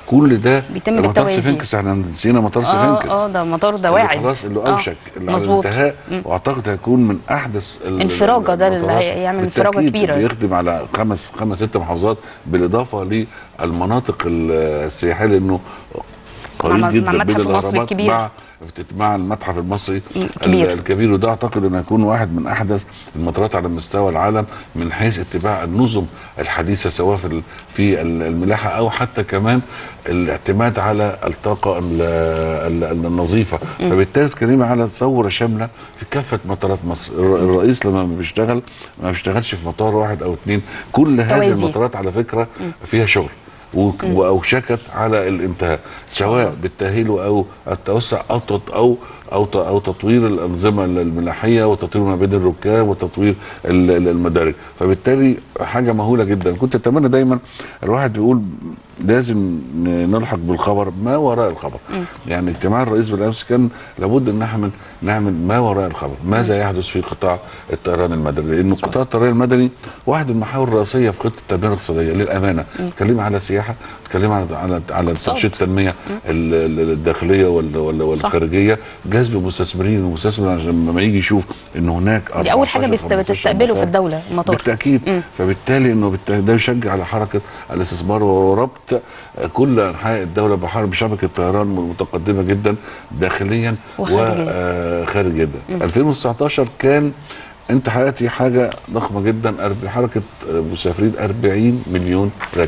كل ده بيتم مطار بالتوازي. سفنكس احنا نسينا مطار اه سفنكس اه ده مطار ده اللي واعد خلاص اللي آه، اوشك اللي على مظبوط الانتهاء مم. واعتقد هيكون من احدث ال- انفراجة ده اللي المطارات. هيعمل انفراجة بالتأكيد كبيرة. بيخدم على خمس خمس ست محافظات بالاضافه للمناطق السياحيه لانه قريب مع- جدا مع بين متحف مصر الاهرامات الكبير. مع مع المتحف المصري الكبير. ال- الكبير وده اعتقد انه هيكون واحد من احدث المطارات على مستوى العالم من حيث اتباع النظم الحديثه سواء في ال- في ال- الملاحه او حتى كمان الاعتماد على الطاقه ال- ال- النظيفه فبالتالي بتتكلمي على ثوره شامله في كافه مطارات مصر الر- الرئيس لما بيشتغل ما بيشتغلش في مطار واحد او اثنين كل هذه توازي. المطارات على فكره فيها شغل وك- واوشكت على الانتهاء سواء بالتاهيل او التوسع او تط- او او ت- او تطوير الانظمه الملاحيه وتطوير ما بين الركاب وتطوير ال- ال- المدارج فبالتالي حاجه مهوله جدا كنت اتمنى دايما الواحد بيقول لازم ن- نلحق بالخبر ما وراء الخبر يعني اجتماع الرئيس بالامس كان لابد ان نعمل نعمل ما وراء الخبر ماذا يحدث في قطاع الطيران المدني لانه قطاع الطيران المدني واحد من المحاور الرئيسيه في خطه التنميه الاقتصاديه للامانه بتكلم على سياحه بتكلم على على على تنشيط التنميه ال- ال- الداخليه وال- وال- والخارجيه جذب مستثمرين المستثمر عشان لما يجي يشوف ان هناك دي اول حاجه 14 بيست- 15 بتستقبله في مطار. الدوله المطار بالتاكيد فبالتالي انه بالتالي ده يشجع على حركه الاستثمار وربط كل انحاء الدوله بحر بشبكه طيران متقدمه جدا داخليا وخارجياً. وخارج جدا 2019 كان انت حققتي حاجه ضخمه جدا أرب- حركه مسافرين 40 مليون راكب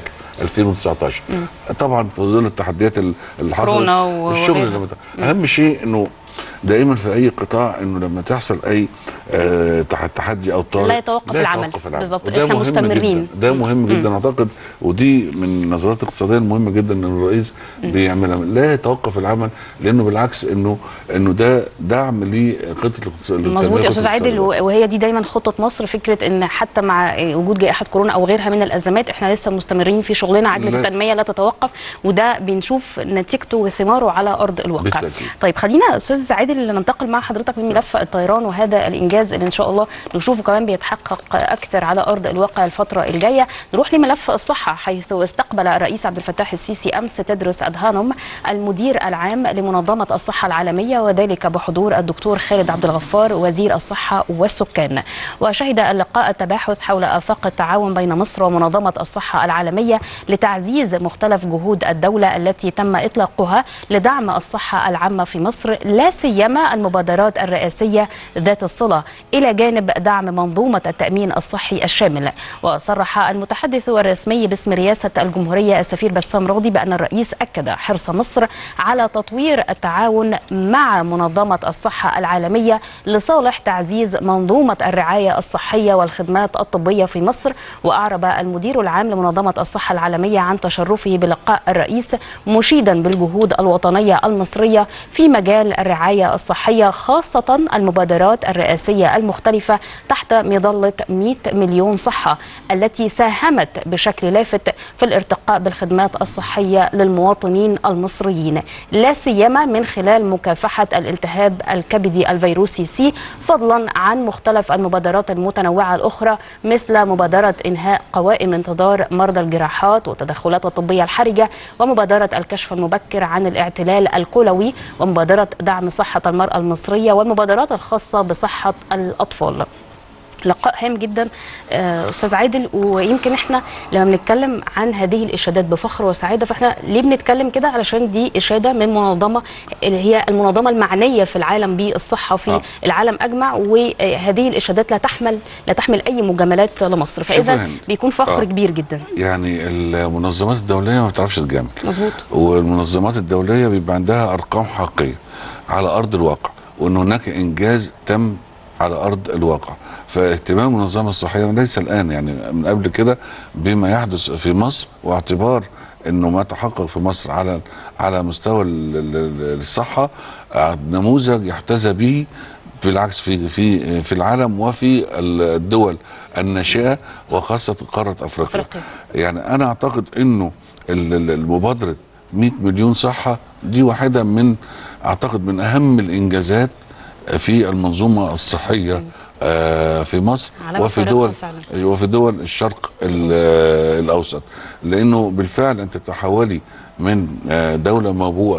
2019 طبعا في ظل التحديات ال- اللي حصلت كورونا و- الشغل وغيرها. اللي مت- اهم شيء انه دائما في اي قطاع انه لما تحصل اي آه تح- تحدي او طارئ لا يتوقف العمل. يتوقف العمل. بالظبط. وده إحنا مهم مستمرين. جدا ده مهم جدا اعتقد ودي من النظرات الاقتصاديه المهمه جدا ان الرئيس بيعملها لا يتوقف العمل لانه بالعكس انه انه ده دعم لخطه الاقتصاد مظبوط يا استاذ عادل و- وهي دي دايما خطه مصر فكره ان حتى مع وجود جائحه كورونا او غيرها من الازمات احنا لسه مستمرين في شغلنا عجله لا. التنميه لا تتوقف وده بنشوف نتيجته وثماره على ارض الواقع بالتأكيد. طيب خلينا استاذ عادل ننتقل مع حضرتك من ملف الطيران وهذا الانجاز اللي ان شاء الله نشوفه كمان بيتحقق اكثر على ارض الواقع الفتره الجايه نروح لملف الصحه حيث استقبل الرئيس عبد الفتاح السيسي امس تدرس ادهانم المدير العام لمنظمه الصحه العالميه وذلك بحضور الدكتور خالد عبد الغفار وزير الصحه والسكان وشهد اللقاء التباحث حول افاق التعاون بين مصر ومنظمه الصحه العالميه لتعزيز مختلف جهود الدوله التي تم اطلاقها لدعم الصحه العامه في مصر لا سيما المبادرات الرئاسيه ذات الصله الى جانب دعم منظومه التامين الصحي الشامل وصرح المتحدث الرسمي باسم رئاسه الجمهوريه السفير بسام راضي بان الرئيس اكد حرص مصر على تطوير التعاون مع منظمه الصحه العالميه لصالح تعزيز منظومه الرعايه الصحيه والخدمات الطبيه في مصر واعرب المدير العام لمنظمه الصحه العالميه عن تشرفه بلقاء الرئيس مشيدا بالجهود الوطنيه المصريه في مجال الرعايه الصحيه خاصه المبادرات الرئاسيه المختلفه تحت مظله 100 مليون صحه التي ساهمت بشكل لافت في الارتقاء بالخدمات الصحيه للمواطنين المصريين لا سيما من خلال مكافحه الالتهاب الكبدي الفيروسي سي فضلا عن مختلف المبادرات المتنوعه الاخرى مثل مبادره انهاء قوائم انتظار مرضى الجراحات والتدخلات الطبيه الحرجه ومبادره الكشف المبكر عن الاعتلال الكلوي ومبادره دعم صحه المراه المصريه والمبادرات الخاصه بصحه الاطفال لقاء هام جدا آه، استاذ عادل ويمكن احنا لما بنتكلم عن هذه الاشادات بفخر وسعاده فاحنا ليه بنتكلم كده علشان دي اشاده من منظمه اللي هي المنظمه المعنيه في العالم بالصحه في آه. آه. العالم اجمع وهذه الاشادات لا تحمل لا تحمل اي مجاملات لمصر شوفي فاذا هند. بيكون فخر آه. كبير جدا يعني المنظمات الدوليه ما بتعرفش تجامل مظبوط والمنظمات الدوليه بيبقى عندها ارقام حقيقيه على ارض الواقع وان هناك انجاز تم على ارض الواقع فاهتمام المنظمه الصحيه ليس الان يعني من قبل كده بما يحدث في مصر واعتبار انه ما تحقق في مصر على على مستوى ال- ال- ال- الصحه آه، نموذج يحتذى به بالعكس في في في العالم وفي الدول الناشئه وخاصه قاره افريقيا. أفريقيا. يعني انا اعتقد انه ال- ال- المبادره 100 مليون صحه دي واحده من اعتقد من اهم الانجازات في المنظومه الصحيه آه، في مصر علامة وفي فارقة دول فعلا. وفي دول الشرق ال- الاوسط لانه بالفعل انت تحولي من آه، دوله موبوءه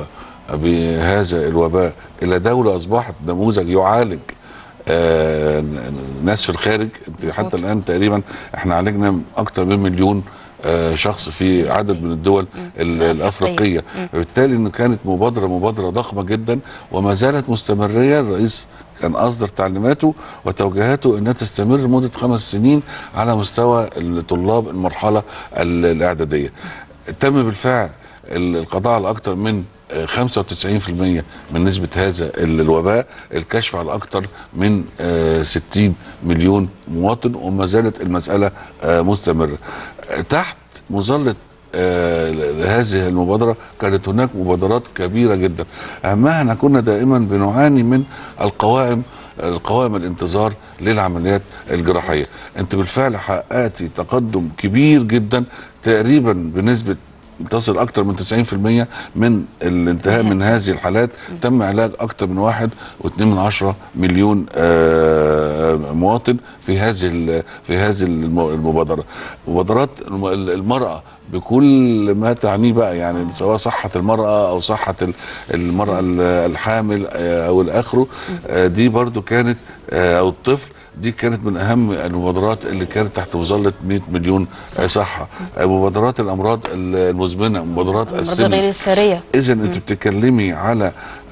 بهذا الوباء الى دوله اصبحت نموذج يعالج آه، ناس في الخارج انت حتى الان تقريبا احنا عالجنا اكثر من مليون آه، شخص في عدد من الدول ال- الافريقيه بالتالي انه كانت مبادره مبادره ضخمه جدا وما زالت مستمريه الرئيس كان اصدر تعليماته وتوجيهاته انها تستمر لمده خمس سنين على مستوى طلاب المرحله ال- الاعداديه. تم بالفعل ال- القضاء على اكثر من آه، 95% من نسبة هذا ال- الوباء الكشف على أكثر من آه، 60 مليون مواطن وما زالت المسألة آه، مستمرة آه، تحت مظلة آه، هذه المبادرة كانت هناك مبادرات كبيرة جدا أهمها احنا كنا دائما بنعاني من القوائم القوائم الانتظار للعمليات الجراحية انت بالفعل حققت تقدم كبير جدا تقريبا بنسبة تصل اكثر من 90% من الانتهاء من هذه الحالات تم علاج اكثر من واحد واثنين من عشرة مليون آه، مواطن في هذه ال- في هذه الم- المبادره مبادرات الم- المراه بكل ما تعنيه بقى يعني سواء صحه المراه او صحه ال- المراه ال- الحامل آه، او الاخره آه، دي برضو كانت آه، او الطفل دي كانت من اهم المبادرات اللي كانت تحت مظله 100 مليون صح. صحه آه، مبادرات الامراض المزمنه مبادرات المرضى السن غير الساريه اذا انت بتتكلمي على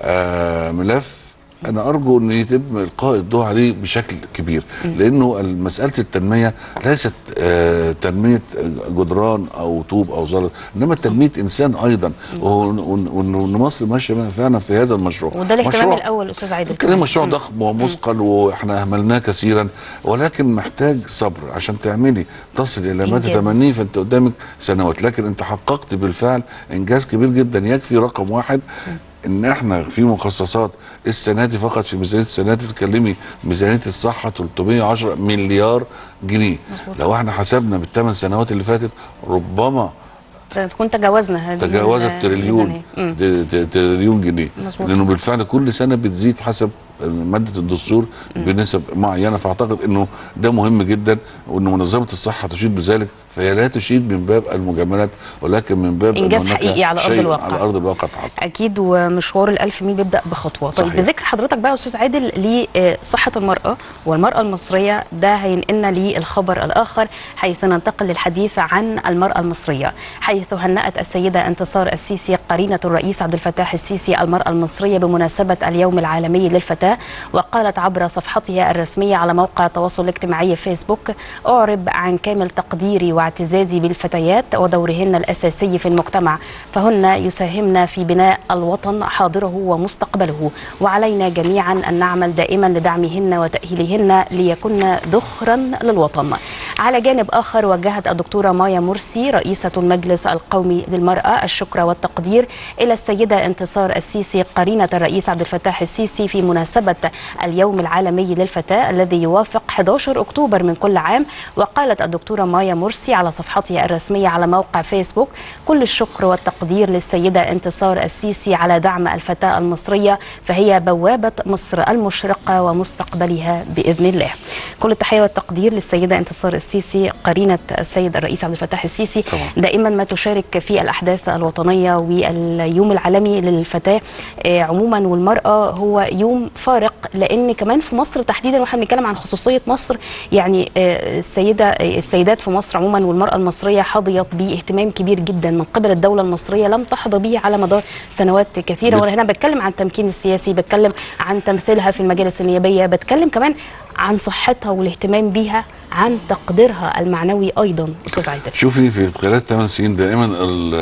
آه ملف انا ارجو ان يتم القاء الضوء عليه بشكل كبير لانه مساله التنميه ليست آه تنميه جدران او طوب او زلط انما تنميه انسان ايضا وان وإن مصر ماشيه فعلا في هذا المشروع وده الاهتمام مشروع- الاول استاذ عادل كان مشروع ضخم ومثقل واحنا اهملناه كثيرا ولكن محتاج صبر عشان تعملي تصل الى ما إنجاز. تتمنيه فانت قدامك سنوات لكن انت حققت بالفعل انجاز كبير جدا يكفي رقم واحد ان احنا في مخصصات السنه دي فقط في ميزانيه السنه دي بتتكلمي ميزانيه الصحه 310 مليار جنيه لو احنا حسبنا بالثمان سنوات اللي فاتت ربما تكون تجاوزنا هذه تجاوزت ال- تريليون الميزانية. مم. ت- ت- تريليون جنيه مظبوط. لانه بالفعل كل سنه بتزيد حسب ماده الدستور بنسب معينه فاعتقد انه ده مهم جدا وان منظمه الصحه تشيد بذلك فهي لا تشيد من باب المجاملات ولكن من باب إنجاز أن هناك حقيقي على أرض شيء الواقع. على ارض الواقع تحقق اكيد ومشوار الألف ميل بيبدا بخطوه طيب صحيح. بذكر حضرتك بقى يا استاذ عادل لصحه المراه والمراه المصريه ده هينقلنا للخبر الاخر حيث ننتقل للحديث عن المراه المصريه حيث هنأت السيده انتصار السيسي قرينه الرئيس عبد الفتاح السيسي المراه المصريه بمناسبه اليوم العالمي للفتاه وقالت عبر صفحتها الرسميه على موقع التواصل الاجتماعي فيسبوك اعرب عن كامل تقديري واعتزازي بالفتيات ودورهن الاساسي في المجتمع فهن يساهمن في بناء الوطن حاضره ومستقبله وعلينا جميعا ان نعمل دائما لدعمهن وتاهيلهن ليكن ذخرا للوطن. على جانب اخر وجهت الدكتوره مايا مرسي رئيسه المجلس القومي للمراه الشكر والتقدير الى السيده انتصار السيسي قرينه الرئيس عبد الفتاح السيسي في مناسبه اليوم العالمي للفتاه الذي يوافق 11 اكتوبر من كل عام وقالت الدكتوره مايا مرسي على صفحتها الرسميه على موقع فيسبوك كل الشكر والتقدير للسيده انتصار السيسي على دعم الفتاه المصريه فهي بوابه مصر المشرقه ومستقبلها باذن الله. كل التحيه والتقدير للسيده انتصار السيسي قرينه السيد الرئيس عبد الفتاح السيسي طبعا. دائما ما تشارك في الاحداث الوطنيه واليوم العالمي للفتاه آه، عموما والمراه هو يوم فارق لان كمان في مصر تحديدا واحنا بنتكلم عن خصوصيه مصر يعني آه، السيده آه، السيدات في مصر عموما والمراه المصريه حظيت باهتمام كبير جدا من قبل الدوله المصريه لم تحظى به على مدار سنوات كثيره بت- وانا هنا بتكلم عن التمكين السياسي بتكلم عن تمثيلها في المجالس النيابيه بتكلم كمان عن صحتها والاهتمام بيها عن تقديرها المعنوي ايضا استاذ عادل شوفي في خلال الثمان سنين دائما ال-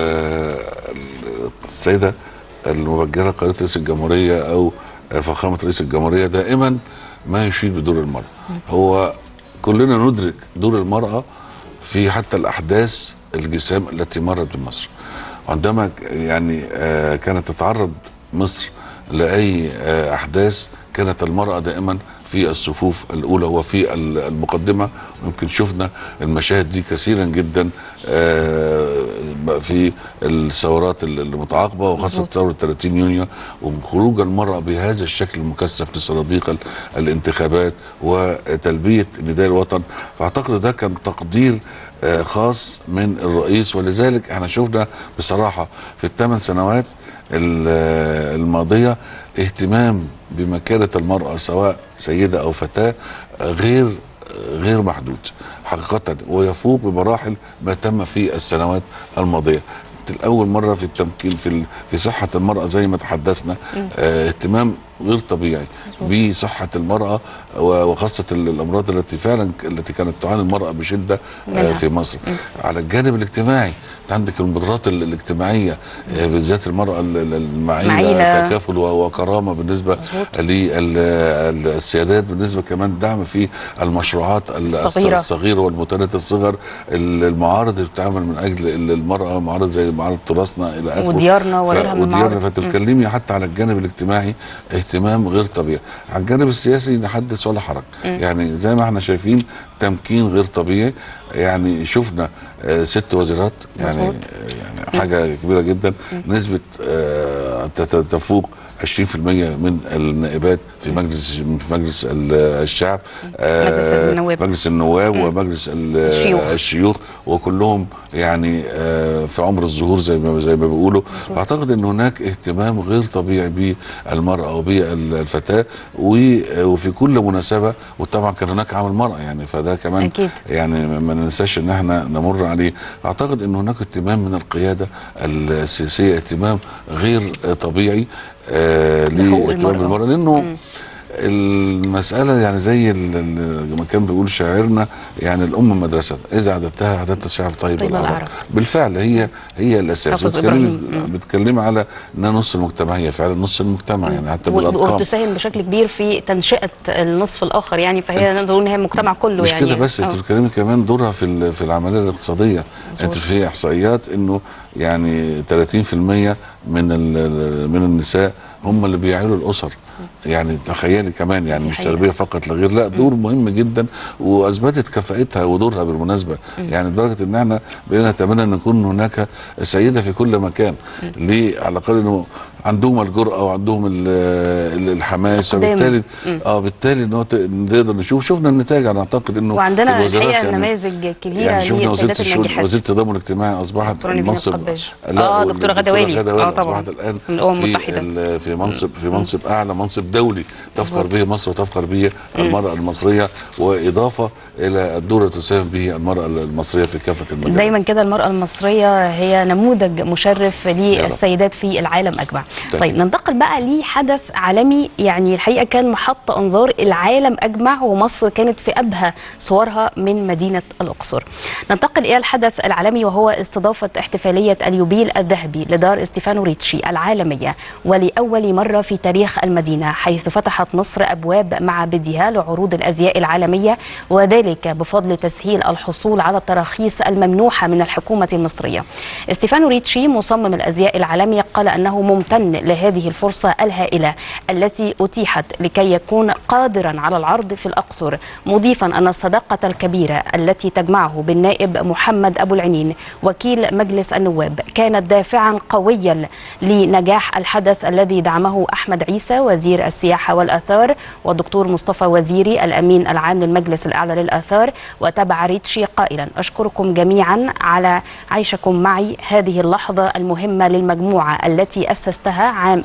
ال- السيده المبجله قائده رئيس الجمهوريه او فخامه رئيس الجمهوريه دائما ما يشيد بدور المراه هو كلنا ندرك دور المراه في حتى الاحداث الجسام التي مرت بمصر عندما ك- يعني آه، كانت تتعرض مصر لاي آه، احداث كانت المراه دائما في الصفوف الاولى وفي ال- المقدمه ويمكن شفنا المشاهد دي كثيرا جدا آه، في الثورات المتعاقبه وخاصه ثوره 30 يونيو وخروج المراه بهذا الشكل المكثف لصناديق ال- الانتخابات وتلبيه نداء الوطن فاعتقد ده كان تقدير آه، خاص من الرئيس ولذلك احنا شفنا بصراحه في الثمان سنوات ال- آه، الماضيه اهتمام بمكانه المراه سواء سيده او فتاه آه، غير غير محدود حقيقة ويفوق بمراحل ما تم في السنوات الماضية الأول مرة في التمكين في ال- في صحة المرأة زي ما تحدثنا آه اهتمام غير طبيعي بصحة المرأة و- وخاصة ال- الأمراض التي فعلا ك- التي كانت تعاني المرأة بشدة آه منها. في مصر على الجانب الاجتماعي انت عندك المبادرات ال- الاجتماعية آه بالذات المرأة ال- ال- المعيلة معيلة. تكافل و- وكرامة بالنسبة للسيادات بالنسبة كمان دعم في المشروعات ال- الصغيرة. الصغيرة والمتناهية الصغر ال- المعارض اللي بتعمل من أجل ال- المرأة معارض زي معارض تراثنا إلى آخره وديارنا وغيرها من وديارنا المعارض. فتتكلمي حتى على الجانب الاجتماعي اهتمام غير طبيعي على الجانب السياسي نحدث ولا حرج يعني زي ما احنا شايفين تمكين غير طبيعي يعني شفنا آه، ست وزيرات يعني مظبوط. آه، يعني حاجه كبيره جدا نسبه آه، تت- تفوق 20% من النائبات في مجلس في مجلس ال- الشعب آه، مجلس النواب. مجلس النواب ومجلس ال- الشيوخ. الشيوخ وكلهم يعني آه، في عمر الظهور زي ما زي ما بيقولوا اعتقد ان هناك اهتمام غير طبيعي بالمراه وبالفتاه و- وفي كل مناسبه وطبعا كان هناك عمل مراه يعني فده كمان أكيد. يعني ما ننساش ان احنا نمر عليه اعتقد ان هناك اهتمام من القياده السياسيه اهتمام غير طبيعي آه بحقوق لاهتمام المرأة. المراه لانه المسألة يعني زي ال- ال- ما كان بيقول شاعرنا يعني الأم مدرسة إذا عددتها عددت الشعب طيب طيب الأعراق الأعراق. بالفعل هي هي الأساس حافظ بتكلمي إبراهيم. بتكلمي على إنها نص المجتمع هي فعلا نص المجتمع يعني حتى و- بالأرقام وتساهم بشكل كبير في تنشئه النصف الاخر يعني فهي نقدر نقول ان هي المجتمع كله مش يعني كده بس انت آه. بتتكلمي كمان دورها في ال- في العمليه الاقتصاديه انت في احصائيات انه يعني 30% من ال- من النساء هم اللي بيعيلوا الاسر يعني تخيلي كمان يعني دي مش حقيقة. تربيه فقط لا غير لا دور مهم جدا واثبتت كفاءتها ودورها بالمناسبه يعني لدرجه ان احنا بقينا نتمنى ان يكون هناك سيده في كل مكان ليه على الاقل انه عندهم الجرأه وعندهم ال- ال- الحماس القدام. وبالتالي اه بالتالي ان هو ت- نقدر نشوف شفنا النتائج انا اعتقد انه في وعندنا الوزارات الحقيقه يعني نماذج كبيره يعني شفنا وزيره للسيدات الشؤون الناجحات وزيره التضامن الاجتماعي اصبحت دكتورة نيفين منصب القباج. لا آه، والدكتورة دكتورة غدوالي. غدوالي آه، طبعاً. اصبحت الان من الأمم في المتحدة. ال- في منصب في منصب اعلى منصب دولي تفخر به مصر وتفخر به المراه المصريه واضافه الى الدور اللي تساهم به المراه المصريه في كافه المجالات دايما كده المرأة المصرية هي نموذج مشرف للسيدات في العالم أجمع تأكيد. طيب ننتقل بقى لحدث عالمي يعني الحقيقة كان محط أنظار العالم أجمع ومصر كانت في أبهى صورها من مدينة الأقصر ننتقل إلى الحدث العالمي وهو استضافة احتفالية اليوبيل الذهبي لدار استيفانو ريتشي العالمية ولأول مرة في تاريخ المدينة حيث فتحت مصر أبواب معابدها لعروض الأزياء العالمية وذلك بفضل تسهيل الحصول على التراخيص الممنوحة من الحكومة المصرية استيفانو ريتشي مصمم الأزياء العالمي قال أنه ممتن لهذه الفرصة الهائلة التي أتيحت لكي يكون قادرا على العرض في الأقصر مضيفا أن الصداقة الكبيرة التي تجمعه بالنائب محمد أبو العنين وكيل مجلس النواب كانت دافعا قويا لنجاح الحدث الذي دعمه أحمد عيسى وزير السياحة والآثار والدكتور مصطفى وزيري الأمين العام للمجلس الأعلى للآثار وتبع ريتشي قائلا أشكركم جميعا على عيشكم معي هذه اللحظة المهمة للمجموعة التي أسستها عام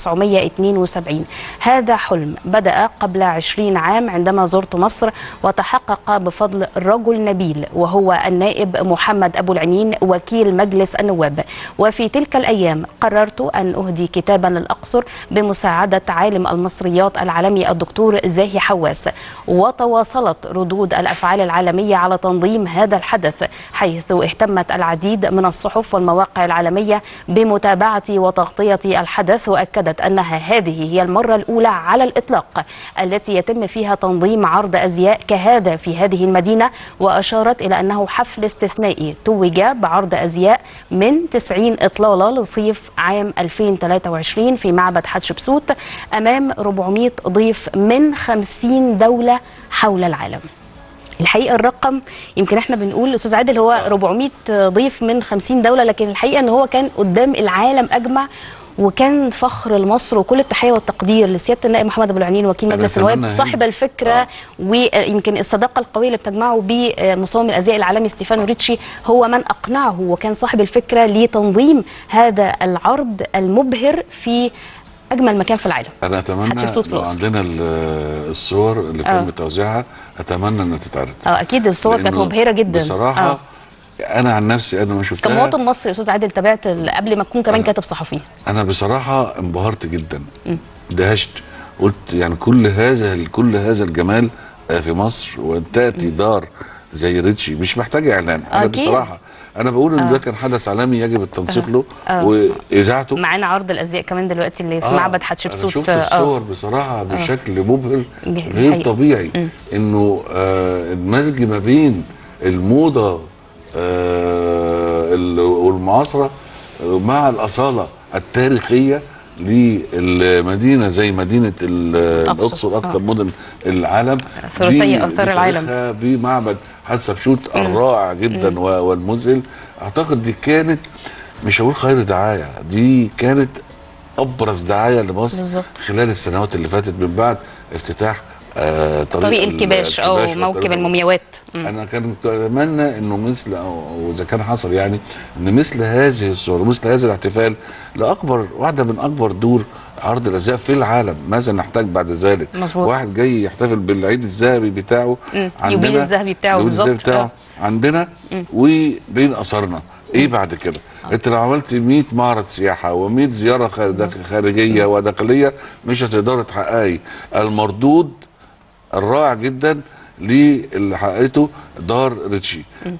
1972 هذا حلم بدأ قبل 20 عام عندما زرت مصر وتحقق بفضل رجل نبيل وهو النائب محمد أبو العنين وكيل مجلس النواب وفي تلك الأيام قررت أن أهدي كتابا للأقصر بمساعدة عالم المصريات العالمي الدكتور زاهي حواس وتواصلت ردود الأفعال العالمية على تنظيم هذا الحدث حيث اهتمت العديد من الصحف والمواقع العالمية بمتابعة وتغطية الحدث وأكدت أنها هذه هي المرة الأولى على الإطلاق التي يتم فيها تنظيم عرض أزياء كهذا في هذه المدينة وأشارت إلى أنه حفل استثنائي توج بعرض أزياء من 90 إطلالة لصيف عام 2023 في معبد حتشبسوت أمام 400 ضيف من 50 دولة حول العالم الحقيقه الرقم يمكن احنا بنقول استاذ عادل هو 400 ضيف من 50 دوله لكن الحقيقه ان هو كان قدام العالم اجمع وكان فخر لمصر وكل التحيه والتقدير لسياده النائب محمد ابو العنين وكيل أنا مجلس أتمنى النواب هنا- صاحب الفكره آه. ويمكن الصداقه القويه اللي بتجمعه بمصمم الازياء العالمي ستيفانو ريتشي هو من اقنعه وكان صاحب الفكره لتنظيم هذا العرض المبهر في اجمل مكان في العالم انا اتمنى حتشبسوت في لو الأقصر. عندنا ال- الصور اللي آه. تم توزيعها اتمنى انها تتعرض اه اكيد الصور كانت لأنه مبهره جدا بصراحه آه. انا عن نفسي انا ما شفتها كمواطن مصري يا استاذ عادل تابعت ال- قبل ما تكون كمان كاتب صحفي انا بصراحه انبهرت جدا دهشت قلت يعني كل هذا كل هذا الجمال آه، في مصر وتاتي دار زي ريتشي مش محتاجه اعلان انا أكيد. بصراحه انا بقول ان ده كان حدث عالمي يجب التنسيق له آه. واذاعته معانا عرض الازياء كمان دلوقتي اللي في آه، معبد انا حتشبسوت شفت آه. الصور بصراحه بشكل مبهر دي غير حقيقة. طبيعي انه آه المزج ما بين الموضه آه ال- والمعاصره آه، مع الاصاله التاريخيه للمدينه زي مدينه ال- الأقصر. الاقصر اكثر آه. مدن العالم ثلاثية ب- آثار العالم. بتاريخها بمعبد حتشبسوت الرائع جدا و- والمذهل اعتقد دي كانت مش هقول خير دعايه دي كانت ابرز دعايه لمصر بالظبط. خلال السنوات اللي فاتت من بعد افتتاح آه طريق, طريق الكباش او الكباش موكب والطريق- المومياوات مم. انا كنت اتمنى انه مثل او أو اذا كان حصل يعني ان مثل هذه الصور ومثل هذا الاحتفال لاكبر واحده من اكبر دور عرض الازياء في العالم ماذا نحتاج بعد ذلك مظبوط. واحد جاي يحتفل بالعيد الذهبي بتاعه مم. اليوبيل الذهبي بتاعه اليوبيل الذهبي بالظبط. بتاعه آه. عندنا وبين اثارنا ايه بعد كده انت لو عملت 100 معرض سياحه و100 زياره خار- داخ- خارجيه وداخليه مش هتقدر تحققي المردود الرائع جدا للي حققته دار ريتشي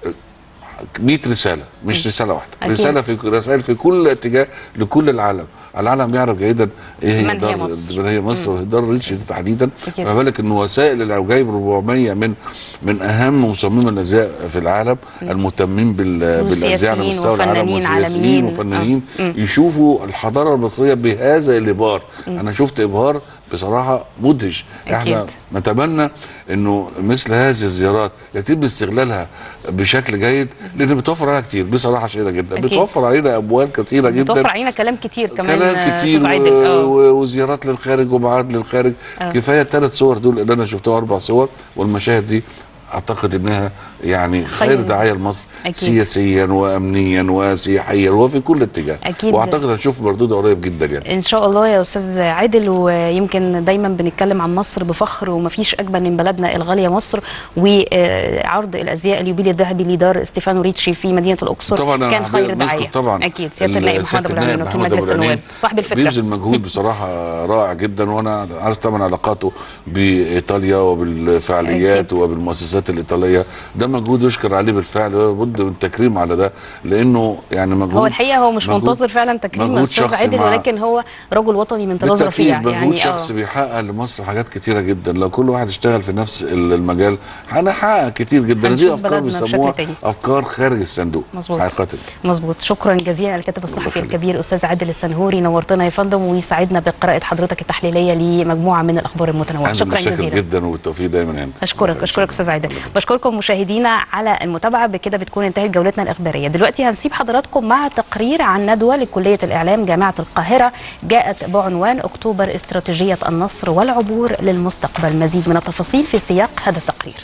100 رساله مش رساله واحده أكيد. رساله في رسائل في كل اتجاه لكل العالم العالم يعرف جيدا ايه هي من هي دار مصر. من هي مصر ودار ريتشي تحديدا أكيد. ما بالك ان وسائل اللي جايب 400 من من اهم مصممي الازياء في العالم المهتمين بال بالازياء على وسياسيين مستوى العالم وفنانين وسياسيين عالميين. وفنانين آه. مم. يشوفوا الحضاره المصريه بهذا الابهار انا شفت ابهار بصراحه مدهش احنا أكيد. نتمنى انه مثل هذه الزيارات يتم استغلالها بشكل جيد لان بتوفر علينا كتير بصراحه شديده جدا أكيد. بتوفر علينا اموال كثيره جدا بتوفر علينا كلام كتير كمان كلام آه، كتير استاذ و... عادل اه و... وزيارات للخارج ومعارض للخارج آه. كفايه الثلاث صور دول اللي انا شفتهم اربع صور والمشاهد دي اعتقد انها يعني خير خير. دعايه لمصر أكيد. سياسيا وامنيا وسياحيا وفي كل اتجاه أكيد. واعتقد هنشوف مردودها قريب جدا يعني ان شاء الله يا استاذ عادل ويمكن دايما بنتكلم عن مصر بفخر ومفيش اجمل من بلدنا الغاليه مصر وعرض الازياء اليوبيل الذهبي لدار ستيفانو ريتشي في مدينه الاقصر طبعا أنا كان حابب خير نذكر دعايه طبعا اكيد سياده النائب محمد سيادة ابو العنين النائب وكيل محمد مجلس أبو العنين النواب صاحب الفكره بيبذل مجهود بصراحه رائع جدا وانا عارف طبعا علاقاته بايطاليا وبالفعاليات أكيد. وبالمؤسسات الايطاليه ده مجهود يشكر عليه بالفعل لابد من التكريم على ده لانه يعني مجهود هو الحقيقه هو مش مجهود- منتظر فعلا تكريم مجهود استاذ شخصي عادل مع- ولكن هو رجل وطني من طراز بالتأكيد رفيع مجهود يعني شخص اه بيحقق لمصر حاجات كتيره جدا لو كل واحد اشتغل في نفس ال- المجال هنحقق كتير جدا دي هنشوف افكار بلدنا بشكل بيسموها تاني. افكار خارج الصندوق مظبوط. حقيقه مظبوط شكرا جزيلا الكاتب الصحفي يخليك. الكبير استاذ عادل السنهوري نورتنا يا فندم ويسعدنا بقراءه حضرتك التحليليه لمجموعه من الاخبار المتنوعه انا شكرا متشكر جزيلا جدا والتوفيق دايما عندك اشكرك اشكرك استاذ عادل بشكركم مشاهدينا على المتابعه بكده بتكون انتهت جولتنا الاخباريه دلوقتي هنسيب حضراتكم مع تقرير عن ندوه لكليه الاعلام جامعه القاهره جاءت بعنوان اكتوبر استراتيجيه النصر والعبور للمستقبل مزيد من التفاصيل في سياق هذا التقرير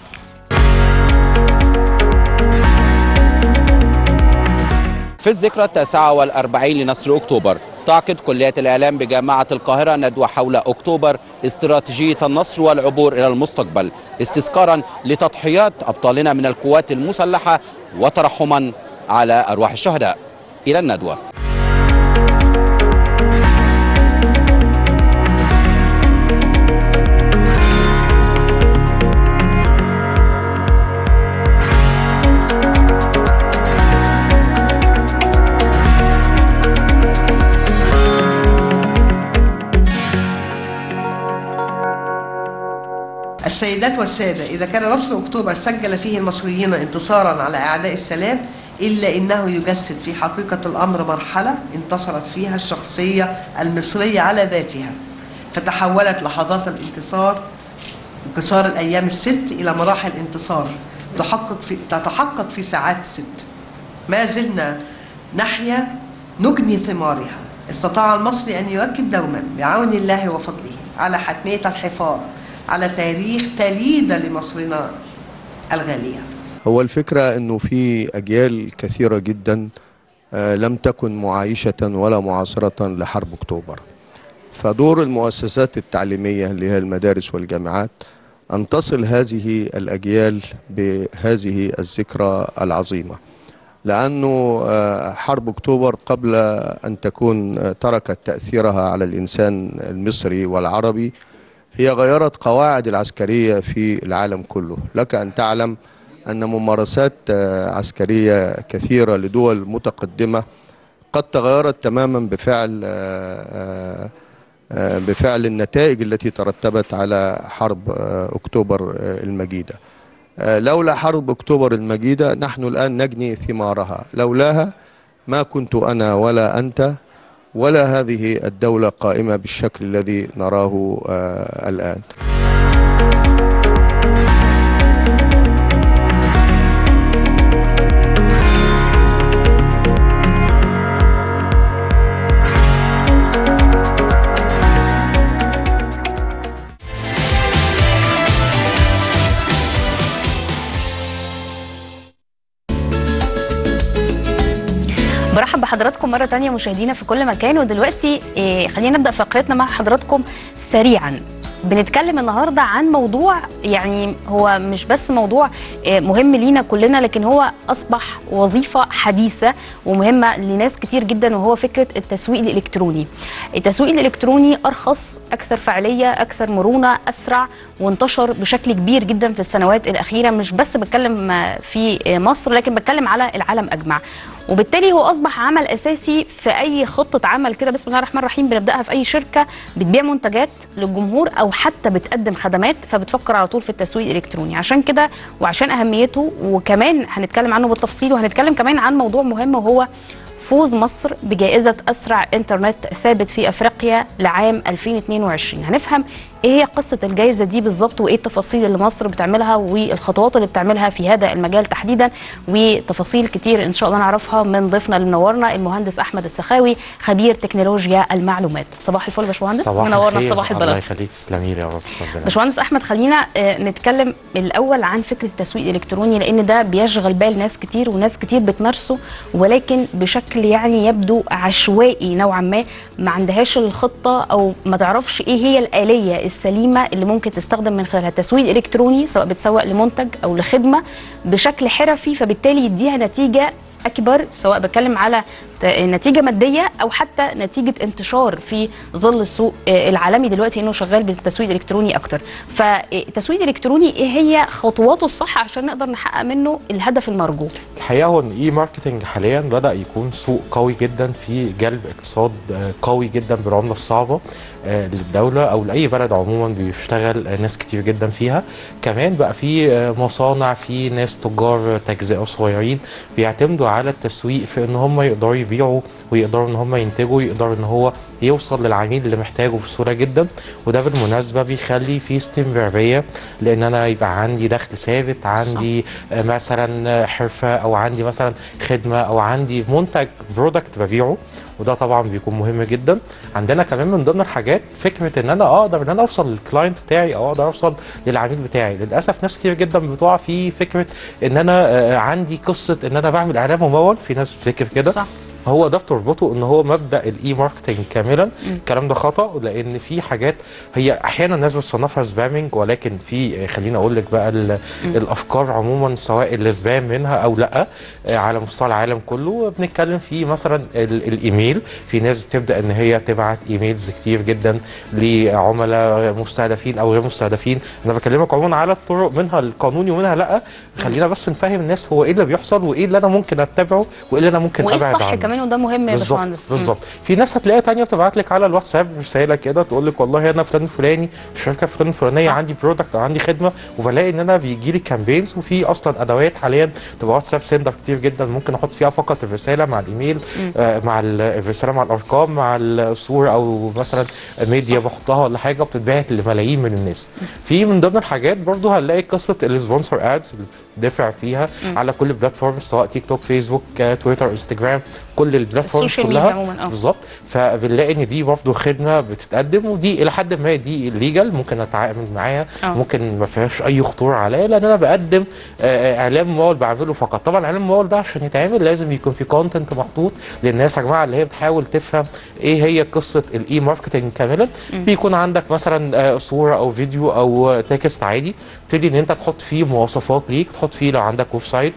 في الذكرى التاسعة والأربعين لنصر أكتوبر تعقد كلية الإعلام بجامعة القاهرة ندوة حول أكتوبر استراتيجية النصر والعبور إلى المستقبل استذكارا لتضحيات أبطالنا من القوات المسلحة وترحما على أرواح الشهداء إلى الندوة السيدات والسادة إذا كان نصر أكتوبر سجل فيه المصريين انتصارا على أعداء السلام إلا إنه يجسد في حقيقة الأمر مرحلة انتصرت فيها الشخصية المصرية على ذاتها فتحولت لحظات الانتصار انكسار الأيام الست إلى مراحل انتصار تحقق في تتحقق في ساعات ست ما زلنا نحيا نجني ثمارها استطاع المصري أن يؤكد دوما بعون الله وفضله على حتمية الحفاظ على تاريخ تليد لمصرنا الغالية هو الفكرة أنه في أجيال كثيرة جدا آه، لم تكن معايشة ولا معاصرة لحرب أكتوبر فدور المؤسسات التعليمية اللي هي المدارس والجامعات أن تصل هذه الأجيال بهذه الذكرى العظيمة لأنه آه، حرب أكتوبر قبل أن تكون آه، تركت تأثيرها على الإنسان المصري والعربي هي غيرت قواعد العسكرية في العالم كله لك أن تعلم أن ممارسات آه، عسكرية كثيرة لدول متقدمة قد تغيرت تماما بفعل آه، آه، بفعل النتائج التي ترتبت على حرب آه، أكتوبر آه، المجيدة آه، لولا حرب أكتوبر المجيدة نحن الآن نجني ثمارها لولاها ما كنت أنا ولا أنت ولا هذه الدولة قائمة بالشكل الذي نراه آه، الآن برحب بحضراتكم مرة تانية مشاهدينا في كل مكان ودلوقتي إيه خلينا نبدأ فقرتنا مع حضراتكم سريعا بنتكلم النهاردة عن موضوع يعني هو مش بس موضوع إيه مهم لينا كلنا لكن هو أصبح وظيفة حديثة ومهمة لناس كتير جدا وهو فكرة التسويق الإلكتروني التسويق الإلكتروني أرخص أكثر فعالية أكثر مرونة أسرع وانتشر بشكل كبير جدا في السنوات الأخيرة مش بس بتكلم في مصر لكن بتكلم على العالم أجمع وبالتالي هو اصبح عمل اساسي في اي خطه عمل كده بسم الله الرحمن الرحيم بنبداها في اي شركه بتبيع منتجات للجمهور او حتى بتقدم خدمات فبتفكر على طول في التسويق الالكتروني عشان كده وعشان اهميته وكمان هنتكلم عنه بالتفصيل وهنتكلم كمان عن موضوع مهم وهو فوز مصر بجائزة أسرع إنترنت ثابت في أفريقيا لعام 2022 هنفهم إيه هي قصة الجائزة دي بالظبط وإيه التفاصيل اللي مصر بتعملها والخطوات اللي بتعملها في هذا المجال تحديدا وتفاصيل كتير إن شاء الله نعرفها من ضيفنا اللي منورنا المهندس أحمد السخاوي خبير تكنولوجيا المعلومات صباح الفل يا باشمهندس صباح منورنا في الخير. صباح الله البلد يخليك تسلمي لي يا رب ربنا باشمهندس احمد خلينا آه، نتكلم الاول عن فكره التسويق الالكتروني لان ده بيشغل بال ناس كتير وناس كتير بتمارسه ولكن بشكل يعني يبدو عشوائي نوعا ما ما عندهاش الخطه او ما تعرفش ايه هي الاليه السليمه اللي ممكن تستخدم من خلالها التسويق الالكتروني سواء بتسوق لمنتج او لخدمه بشكل حرفي فبالتالي يديها نتيجه اكبر سواء بتكلم على ت- نتيجه ماديه او حتى نتيجه انتشار في ظل السوق آه، العالمي دلوقتي انه شغال بالتسويق الالكتروني اكتر فالتسويق الالكتروني ايه هي خطواته الصح عشان نقدر نحقق منه الهدف المرجو الحقيقه هو ان اي ماركتنج حاليا بدا يكون سوق قوي جدا في جلب اقتصاد آه، قوي جدا بالعمله الصعبه آه، للدوله او لاي بلد عموما بيشتغل آه، ناس كتير جدا فيها كمان بقى في آه، مصانع في ناس تجار تجزئه صغيرين بيعتمدوا على التسويق في ان هم يقدروا يبيعوا ويقدروا ان هم ينتجوا يقدروا ان هو يوصل للعميل اللي محتاجه بسهوله جدا وده بالمناسبه بيخلي في استمراريه لان انا يبقى عندي دخل ثابت عندي آه، مثلا آه، حرفه او عندي مثلا خدمه او عندي منتج برودكت ببيعه وده طبعا بيكون مهم جدا عندنا كمان من ضمن الحاجات فكره ان انا اقدر ان انا اوصل للكلاينت بتاعي او اقدر اوصل للعميل بتاعي للاسف ناس كتير جدا بتقع في فكره ان انا آه، عندي قصه ان انا بعمل اعلان ممول في ناس بتفكر كده صح. هو ده بتربطه ان هو مبدا الاي ماركتنج كاملا الكلام ده خطا لان في حاجات هي احيانا الناس بتصنفها سبامنج ولكن في آه، خليني اقول لك بقى ال- الافكار عموما سواء السبام منها او لا آه، على مستوى العالم كله بنتكلم في مثلا ال- الايميل في ناس بتبدا ان هي تبعت ايميلز كتير جدا لعملاء مستهدفين او غير مستهدفين انا بكلمك عموما على الطرق منها القانوني ومنها لا خلينا بس نفهم الناس هو ايه اللي بيحصل وايه اللي انا ممكن اتبعه وايه اللي انا ممكن وايه ابعد الصح عنه كمان كمان وده مهم يا بالظبط باشمهندس مم. بالظبط في ناس هتلاقيها تانية بتبعت لك على الواتساب رساله كده تقول لك والله انا فلان الفلاني الشركه فلان الفلانيه عندي برودكت او عندي خدمه وبلاقي ان انا بيجي لي كامبينز وفي اصلا ادوات حاليا تبقى واتساب سندر كتير جدا ممكن احط فيها فقط الرساله مع الايميل مم. آه مع ال- الرساله مع الارقام مع الصوره او مثلا ميديا بحطها ولا حاجه وبتتبعت لملايين من الناس في من ضمن الحاجات برضو هنلاقي قصه السبونسر ادز اللي بتدفع فيها مم. على كل البلاتفورم سواء تيك توك فيسبوك آه، تويتر انستجرام كل البلاتفورمز السوشيال ميديا كلها عموماً، آه. بالظبط فبنلاقي ان دي برضه خدمه بتتقدم ودي الى حد ما دي ليجل ممكن اتعامل معاها آه. ممكن ما فيهاش اي خطوره عليا لان انا بقدم آه، اعلان ممول بعمله فقط طبعا اعلان ممول ده عشان يتعمل لازم يكون في كونتنت محطوط للناس يا جماعه اللي هي بتحاول تفهم ايه هي قصه الاي ماركتنج كاملا مم. بيكون عندك مثلا آه، صوره او فيديو او تكست عادي تبتدي ان انت تحط فيه مواصفات ليك تحط فيه لو عندك ويب سايت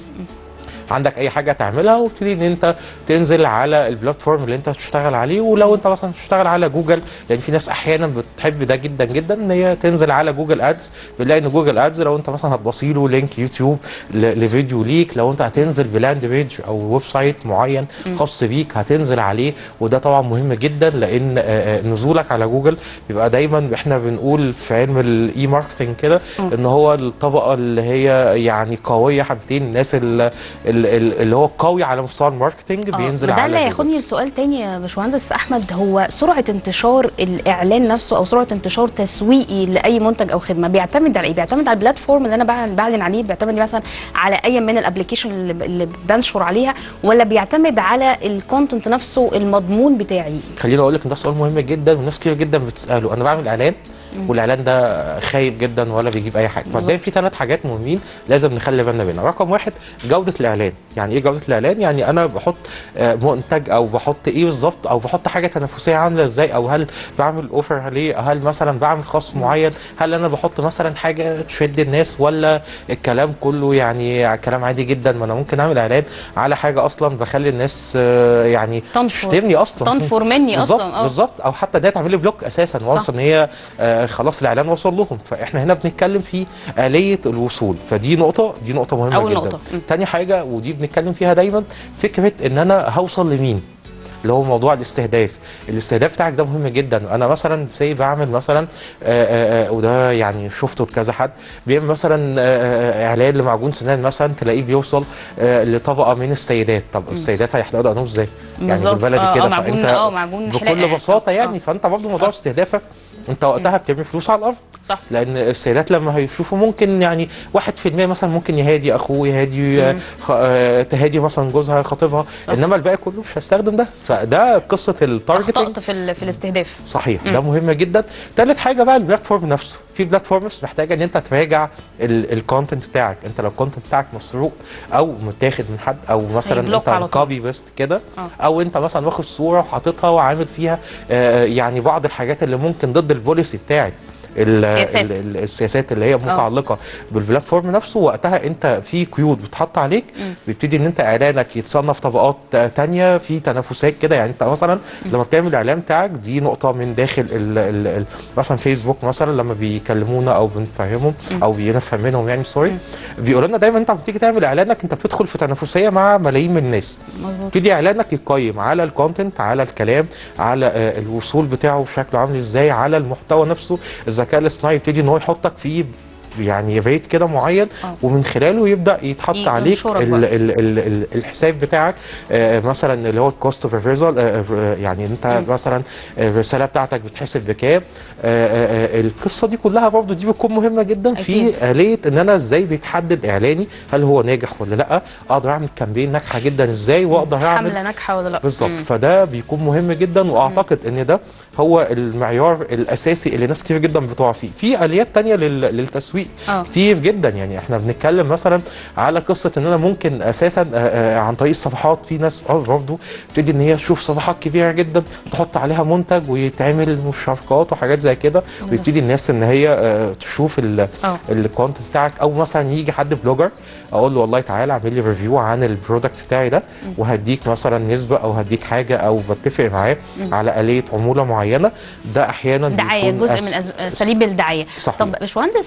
عندك اي حاجه تعملها وتبتدي ان انت تنزل على البلاتفورم اللي انت هتشتغل عليه ولو انت مثلا تشتغل على جوجل لان في ناس احيانا بتحب ده جدا جدا ان هي تنزل على جوجل ادز بنلاقي ان جوجل ادز لو انت مثلا هتبصي له لينك يوتيوب ل- لفيديو ليك لو انت هتنزل بلاند بيج او ويب سايت معين مم. خاص بيك هتنزل عليه وده طبعا مهم جدا لان آه، آه، نزولك على جوجل بيبقى دايما احنا بنقول في علم الاي ماركتنج كده مم. ان هو الطبقه اللي هي يعني قويه حبتين الناس اللي, اللي هو قوي على مستوى الماركتنج آه، بينزل وده على اللي جوجل. ياخدني لسؤال تاني يا باشمهندس احمد هو سرعه انتشار الاعلان نفسه او سرعه انتشار تسويقي لاي منتج او خدمه بيعتمد على ايه؟ بيعتمد على البلاتفورم اللي انا بعلن بعلن عليه بيعتمد مثلا على اي من الابلكيشن اللي, اللي بنشر عليها ولا بيعتمد على الكونتنت نفسه المضمون بتاعي؟ خليني اقول لك ان ده سؤال مهم جدا وناس كتير جدا بتساله انا بعمل اعلان مم. والاعلان ده خايب جدا ولا بيجيب اي حاجه مبدئيا في ثلاث حاجات مهمين لازم نخلي بالنا منها رقم واحد جوده الاعلان يعني ايه جوده الاعلان يعني انا بحط آه، منتج او بحط ايه بالظبط او بحط حاجه تنافسيه عامله ازاي او هل بعمل اوفر عليه هل مثلا بعمل خصم معين هل انا بحط مثلا حاجه تشد الناس ولا الكلام كله يعني كلام عادي جدا ما انا ممكن اعمل اعلان على حاجه اصلا بخلي الناس آه، يعني تنفر. تشتمني اصلا تنفر مني بالظبط أصلاً، آه. بالظبط او حتى ان هي تعمل لي بلوك اساسا وانس ان هي آه خلاص الاعلان وصل لهم فاحنا هنا بنتكلم في اليه الوصول فدي نقطه دي نقطه مهمه أول جدا نقطة. م. تاني حاجه ودي بنتكلم فيها دايما فكره ان انا هوصل لمين اللي هو موضوع الاستهداف الاستهداف بتاعك ده مهم جدا انا مثلا زي بعمل مثلا آه، آه، آه، وده يعني شفته بكذا حد بيعمل مثلا آه، آه، اعلان لمعجون سنان مثلا تلاقيه بيوصل آه، لطبقه من السيدات طب مم. السيدات هيحلقوا دقنهم ازاي يعني بالظبط. بالبلدي آه، كده آه، معجون- فانت آه، معجون حلاقة بكل يعني. بساطه يعني فانت برضو موضوع استهدافك انت وقتها بترمي فلوس على الارض صح لان السيدات لما هيشوفوا ممكن يعني 1% مثلا ممكن يهادي اخوه يهادي مم. خ... آه، تهادي مثلا جوزها خطيبها انما الباقي كله مش هيستخدم ده فده قصه التارجتنج اخطات في ال- في الاستهداف صحيح مم. ده مهم جدا تالت حاجه بقى البلاتفورم نفسه في بلاتفورمز محتاجه ان انت تراجع الكونتنت بتاعك انت لو الكونتنت بتاعك مسروق او متاخد من حد او مثلا هيبلوك على انت طول. كوبي بيست كده آه. او انت مثلا واخد صوره وحاططها وعامل فيها آه، يعني بعض الحاجات اللي ممكن ضد البوليسي بتاعت ال- السياسات. ال- ال- السياسات اللي هي متعلقه بالبلاتفورم نفسه وقتها انت في قيود بتحط عليك مم. بيبتدي ان انت اعلانك يتصنف طبقات آه، تانية في تنافسات كده يعني انت مثلا لما بتعمل الاعلان بتاعك دي نقطه من داخل ال ال ال مثلا فيسبوك مثلا لما بيكلمونا او بنفهمهم او بنفهم منهم يعني سوري بيقولوا لنا دايما انت لما تيجي تعمل اعلانك انت بتدخل في تنافسيه مع ملايين من الناس مظبوط يبتدي اعلانك يقيم على الكونتنت على الكلام على آه، الوصول بتاعه شكله عامل ازاي على المحتوى نفسه الذكاء الاصطناعي يبتدي ان هو يحطك في يعني ريت كده معين آه. ومن خلاله يبدا يتحط ي- عليك ينشرك ال بقى. ال ال ال الحساب بتاعك آه، مثلا اللي هو الكوست اوف ريفرزال يعني انت مم. مثلا آه، الرساله بتاعتك بتحسب بكام آه، آه، آه، القصه دي كلها برضو دي بتكون مهمه جدا أكيد. في آلية ان انا ازاي بيتحدد اعلاني هل هو ناجح ولا لا اقدر اعمل كامبين ناجحه جدا ازاي واقدر اعمل حمله ناجحه ولا لا بالظبط مم. فده بيكون مهم جدا واعتقد ان ده هو المعيار الاساسي اللي ناس كتير جدا بتقع فيه في اليات تانية لل- للتسويق آه. كتير جدا يعني احنا بنتكلم مثلا على قصه ان انا ممكن اساسا آه، آه، عن طريق الصفحات في ناس اه برضه تبتدي ان هي تشوف صفحات كبيره جدا تحط عليها منتج ويتعمل مشاركات وحاجات زي كده ويبتدي الناس ان هي آه، تشوف آه. الكونتنت بتاعك او مثلا يجي حد بلوجر اقول له والله تعالى اعمل لي ريفيو عن البرودكت بتاعي ده وهديك مثلا نسبه او هديك حاجه او بتفق معاه مم. على اليه عموله معينه ده احيانا دعايه بيكون جزء أس- من أز- اساليب الدعايه صحيح. طب باشمهندس آه، احمد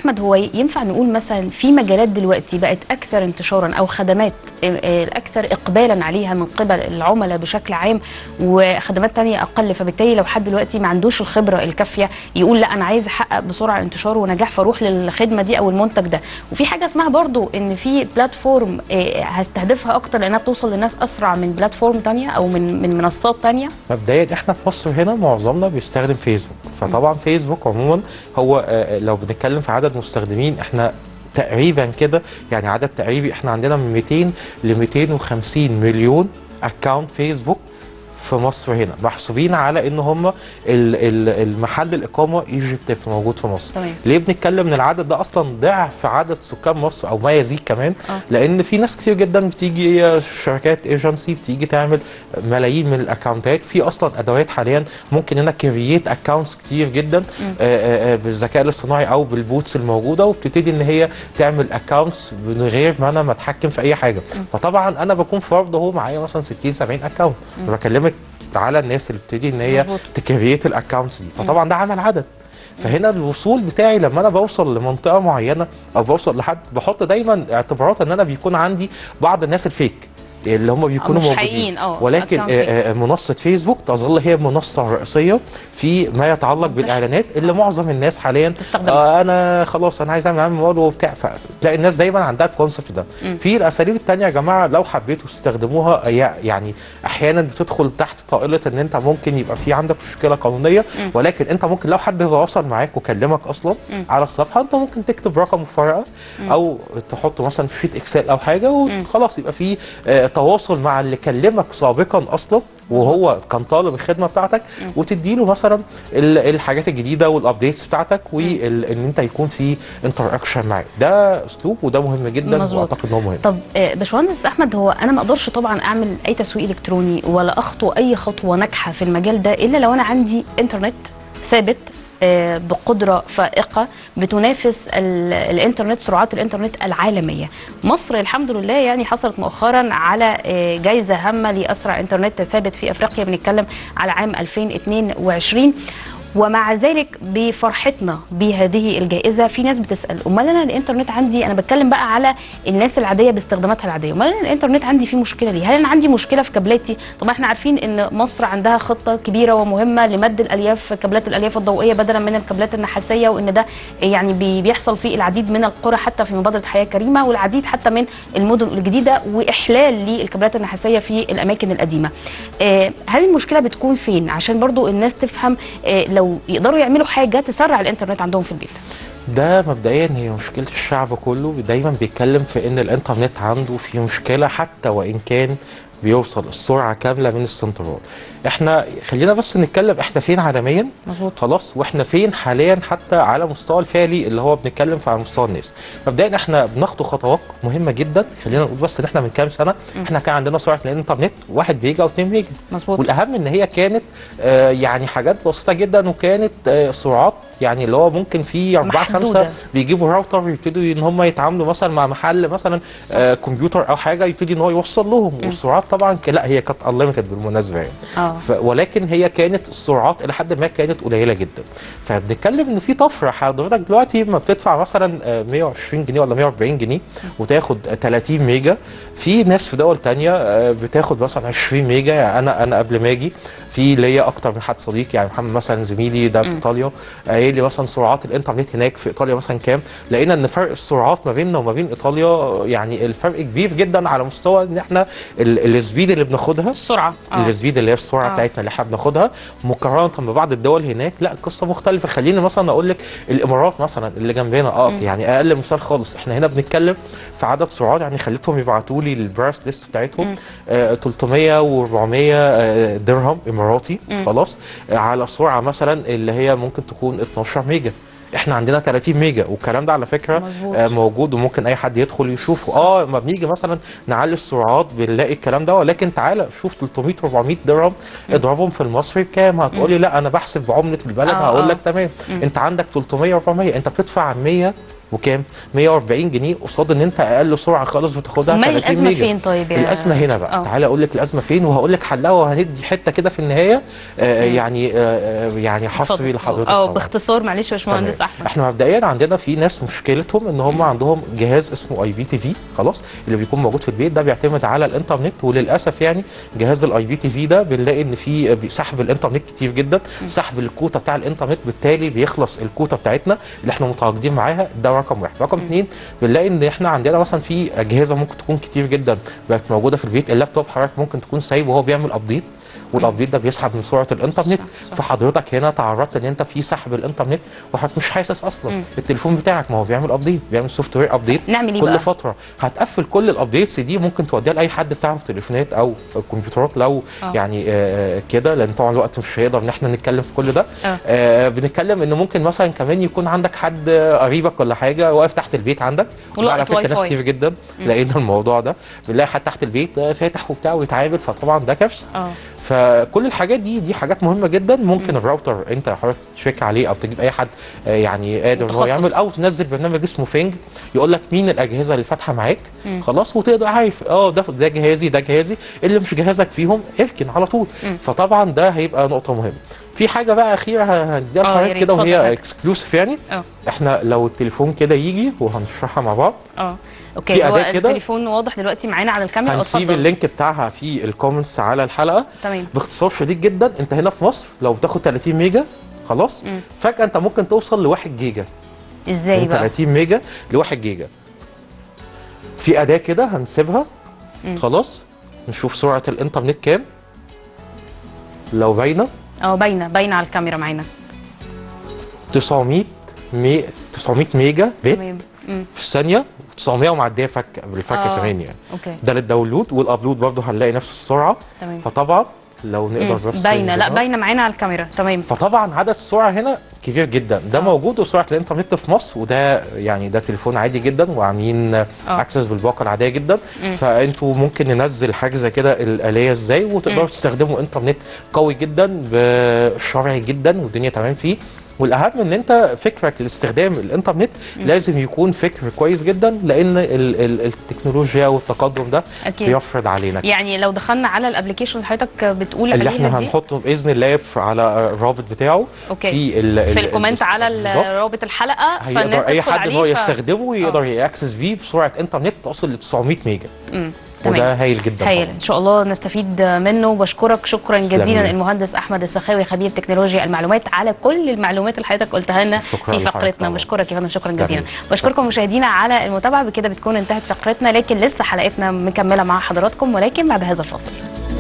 احمد هو ينفع نقول مثلا في مجالات دلوقتي بقت اكثر انتشارا او خدمات آه، آه، الاكثر اقبالا عليها من قبل العملاء بشكل عام وخدمات تانية اقل فبالتالي لو حد دلوقتي ما عندوش الخبره الكافيه يقول لا انا عايز احقق بسرعه انتشار ونجاح فاروح للخدمه دي او المنتج ده وفي حاجه اسمها برضو ان في بلاتفورم آه، هستهدفها اكتر لانها بتوصل للناس اسرع من بلاتفورم تانية او من من منصات تانية مبدئيا احنا في مصر هنا معظمنا بيستخدم فيسبوك فطبعا فيسبوك عموما هو آه، لو بنتكلم في عدد مستخدمين احنا تقريبا كده يعني عدد تقريبي احنا عندنا من 200 ل 250 مليون اكونت فيسبوك في مصر هنا محسوبين على ان هم ال- ال- المحل الاقامه ايجيبت موجود في مصر تمام. ليه بنتكلم ان العدد ده اصلا ضعف عدد سكان مصر او ما يزيد كمان آه. لان في ناس كتير جدا بتيجي شركات ايجنسي بتيجي تعمل ملايين من الاكونتات في اصلا ادوات حاليا ممكن انك كرييت اكونتس كتير جدا آه، آه، آه، بالذكاء الاصطناعي او بالبوتس الموجوده وبتبتدي ان هي تعمل اكونتس من غير ما انا ما اتحكم في اي حاجه فطبعا انا بكون فرد اهو معايا مثلا 60 70 اكونت بكلمك على الناس اللي بتبتدي ان هي مظبوط. تكريت الاكونتس دي فطبعا ده عمل عدد فهنا الوصول بتاعي لما انا بوصل لمنطقه معينه او بوصل لحد بحط دائما اعتبارات ان انا بيكون عندي بعض الناس الفيك اللي هم بيكونوا مش موجودين حقيقيين، اه، ولكن account آه، آه، منصه فيسبوك تظل هي المنصه الرئيسيه في ما يتعلق بالاعلانات اللي معظم الناس حاليا تستخدمها. آه انا خلاص انا عايز اعمل عامل مواد وبتاع فتلاقي الناس دايما عندها الكونسبت ده في الاساليب التانية يا جماعه لو حبيتوا تستخدموها هي يعني احيانا بتدخل تحت طائله ان انت ممكن يبقى في عندك مشكله قانونيه ولكن انت ممكن لو حد تواصل معاك وكلمك اصلا على الصفحه انت ممكن تكتب رقم مفارقه او تحطه مثلا في شيت اكسل او حاجه وخلاص يبقى في آه تواصل مع اللي كلمك سابقا اصلا وهو كان طالب الخدمه بتاعتك وتديله مثلا ال- الحاجات الجديده والابديتس بتاعتك وان انت يكون في انتراكشن معاه ده اسلوب وده مهم جدا مظبوط. واعتقد ان هو مهم طب آه، باشمهندس احمد هو انا ما اقدرش طبعا اعمل اي تسويق الكتروني ولا اخطو اي خطوه ناجحه في المجال ده الا لو انا عندي انترنت ثابت آه، بقدره فائقه بتنافس ال- الانترنت سرعات الانترنت العالميه. مصر الحمد لله يعني حصلت مؤخرا على آه، جائزه هامه لاسرع انترنت ثابت في افريقيا بنتكلم على عام 2022 ومع ذلك بفرحتنا بهذه الجائزه في ناس بتسال امال انا الانترنت عندي انا بتكلم بقى على الناس العاديه باستخداماتها العاديه امال انا الانترنت عندي فيه مشكله ليه هل انا عندي مشكله في كابلاتي طبعا احنا عارفين ان مصر عندها خطه كبيره ومهمه لمد الالياف كابلات الالياف الضوئيه بدلا من الكابلات النحاسيه وان ده يعني بي- بيحصل في العديد من القرى حتى في مبادره حياه كريمه والعديد حتى من المدن الجديده واحلال للكابلات النحاسيه في الاماكن القديمه آه، هل المشكله بتكون فين عشان برضو الناس تفهم آه، لو يقدروا يعملوا حاجه تسرع الانترنت عندهم في البيت ده مبدئيا هي مشكله الشعب كله دايما بيتكلم في ان الانترنت عنده في مشكله حتى وان كان بيوصل السرعه كامله من السنترال احنا خلينا بس نتكلم احنا فين عالميا مظبوط. خلاص واحنا فين حاليا حتى على مستوى الفعلي اللي هو بنتكلم في على مستوى الناس مبدئيا احنا بنخطو خطوات مهمه جدا خلينا نقول بس ان احنا من كام سنه احنا كان عندنا سرعه الانترنت 1 ميجا او 2 ميجا مظبوط. والاهم ان هي كانت آه يعني حاجات بسيطه جدا وكانت آه سرعات يعني اللي هو ممكن في اربعه محدودة. خمسه بيجيبوا راوتر ويبتدوا ان هم يتعاملوا مثلا مع محل مثلا آه كمبيوتر او حاجه يبتدي ان هو يوصل لهم والسرعات طبعا ك- لا هي كانت انليمتد بالمناسبه يعني اه ف ولكن هي كانت السرعات الى حد ما كانت قليله جدا فبنتكلم ان في طفره حضرتك دلوقتي ما بتدفع مثلا آه، 120 جنيه ولا 140 جنيه وتاخد آه، 30 ميجا في ناس في دول تانية آه، بتاخد مثلا 20 ميجا يعني انا انا قبل ما اجي في ليا اكتر من حد صديق يعني محمد مثلا زميلي ده في ايطاليا قايل لي مثلا سرعات الانترنت هناك في ايطاليا مثلا كام لقينا ان فرق السرعات ما بيننا وما بين ايطاليا آه، يعني الفرق كبير جدا على مستوى ان احنا ال- السبيد اللي بناخدها السرعه اه السبيد اللي هي السرعه آه. بتاعتنا اللي احنا بناخدها مقارنه ببعض الدول هناك لا قصه مختلفه خليني مثلا اقول لك الامارات مثلا اللي جنبنا اه يعني اقل مثال خالص احنا هنا بنتكلم في عدد سرعات يعني خليتهم يبعتوا لي البراس ليست بتاعتهم آه 300 و400 آه درهم اماراتي خلاص آه على سرعه مثلا اللي هي ممكن تكون 12 ميجا احنا عندنا 30 ميجا والكلام ده على فكره مظبوط. آه موجود وممكن اي حد يدخل يشوفه اه ما بنيجي مثلا نعلي السرعات بنلاقي الكلام ده ولكن تعالى شوف 300 400 درهم اضربهم في المصري بكام هتقولي لا انا بحسب بعمله البلد آه، هقول آه. لك تمام انت عندك 300 400 انت بتدفع 100 وكام 140 جنيه قصاد ان انت اقل سرعه خالص بتاخدها امال 30 الازمه ميجا. فين طيب يا الازمه هنا بقى آه. تعالى اقول لك الازمه فين وهقول لك حلها وهندي حته كده في النهايه آه يعني آه يعني حصري لحضرتك اه طبعاً. باختصار معلش يا باشمهندس تمام. احمد احنا مبدئيا عندنا في ناس مشكلتهم ان هم عندهم جهاز اسمه اي بي تي في خلاص اللي بيكون موجود في البيت ده بيعتمد على الانترنت وللاسف يعني جهاز الاي بي تي في ده بنلاقي ان في سحب الانترنت كتير جدا سحب الكوتا بتاع الانترنت بالتالي بيخلص الكوتا بتاعتنا اللي احنا متواجدين معاها ده رقم واحد رقم اثنين بنلاقي ان احنا عندنا مثلا في اجهزه ممكن تكون كتير جدا بقت موجوده في البيت اللابتوب حضرتك ممكن تكون سايبه وهو بيعمل ابديت والابديت ده بيسحب من سرعه الانترنت فحضرتك هنا تعرضت ان انت في سحب الانترنت وحضرتك مش حاسس اصلا مم. التليفون بتاعك ما هو بيعمل ابديت بيعمل سوفت وير ابديت نعمل ايه كل بقى؟ فتره هتقفل كل الابديتس دي ممكن توديها لاي حد بتاعه تليفونات او كمبيوترات لو آه. يعني آه كده لان طبعا الوقت مش هيقدر ان احنا نتكلم في كل ده آه. آه بنتكلم ان ممكن مثلا كمان يكون عندك حد قريبك ولا حاجه واقف تحت البيت عندك ولقط على فكره واي ناس فاي. كتير جدا مم. لقينا الموضوع ده بنلاقي حد تحت البيت آه، فاتح وبتاع ويتعامل فطبعا ده كارثه اه فكل الحاجات دي دي حاجات مهمه جدا ممكن الراوتر انت حضرتك تشيك عليه او تجيب اي حد آه، يعني قادر ان هو متخصص. يعمل او تنزل برنامج اسمه فينج يقول لك مين الاجهزه اللي فاتحه معاك مم. خلاص وتقدر عارف اه ده ده جهازي ده جهازي اللي مش جهازك فيهم اركن على طول مم. فطبعا ده هيبقى نقطه مهمه في حاجه بقى اخيره هنديها آه، يا لحضرتك ريت، كده اتفضل وهي حضرتك. اكسكلوسيف يعني اه احنا لو التليفون كده يجي وهنشرحها مع بعض اه اوكي في هو أداة كده؟ التليفون واضح دلوقتي معانا على الكاميرا هنسيب اتفضل. اللينك بتاعها في الكومنتس على الحلقه تمام باختصار شديد جدا انت هنا في مصر لو بتاخد 30 ميجا خلاص مم. فجاه انت ممكن توصل ل 1 جيجا ازاي من بقى 30 ميجا ل 1 جيجا في اداه كده هنسيبها مم. خلاص نشوف سرعه الانترنت كام لو باينه اه باينه باينه على الكاميرا معانا 900 مي 900 ميجا بت تمام مم. في الثانيه 900 ومعديه فك بالفك آه. كمان يعني اوكي ده للداونلود والابلود برضه هنلاقي نفس السرعه تمام فطبعا لو نقدر مم. بس باينه لا نجيبها. باينه معانا على الكاميرا تمام فطبعا عدد السرعه هنا كبير جدا ده آه. موجود وسرعه الانترنت في مصر وده يعني ده تليفون عادي جدا وعاملين اكسس بالباقه العاديه جدا مم. فانتوا ممكن ننزل حاجه زي كده الاليه ازاي وتقدروا مم. تستخدموا انترنت قوي جدا بشرعي جدا والدنيا تمام فيه والاهم ان انت فكرك لاستخدام الانترنت لازم يكون فكر كويس جدا لان ال ال التكنولوجيا والتقدم ده اكيد بيفرض علينا كده. يعني لو دخلنا على الابلكيشن اللي حضرتك بتقول اللي عليها احنا دي هنحطه باذن الله في- على الرابط بتاعه اوكي في ال في ال- الكومنت ال- على بالظبط. رابط الحلقه فالناس هيقدر اي تدخل حد ان هو عليه ف- يستخدمه يقدر ياكسس بيه بسرعه انترنت تصل ل 900 ميجا مم. وده تمام هايل جدا هايل طبعاً. ان شاء الله نستفيد منه وبشكرك شكرا تسلمي. جزيلا المهندس احمد السخاوي خبير تكنولوجيا المعلومات على كل المعلومات اللي حضرتك قلتها لنا شكراً في لحضرتك فقرتنا طبعاً. بشكرك يا فندم شكرا تسلمي. جزيلا بشكركم مشاهدينا على المتابعه بكده بتكون انتهت فقرتنا لكن لسه حلقتنا مكمله مع حضراتكم ولكن بعد هذا الفاصل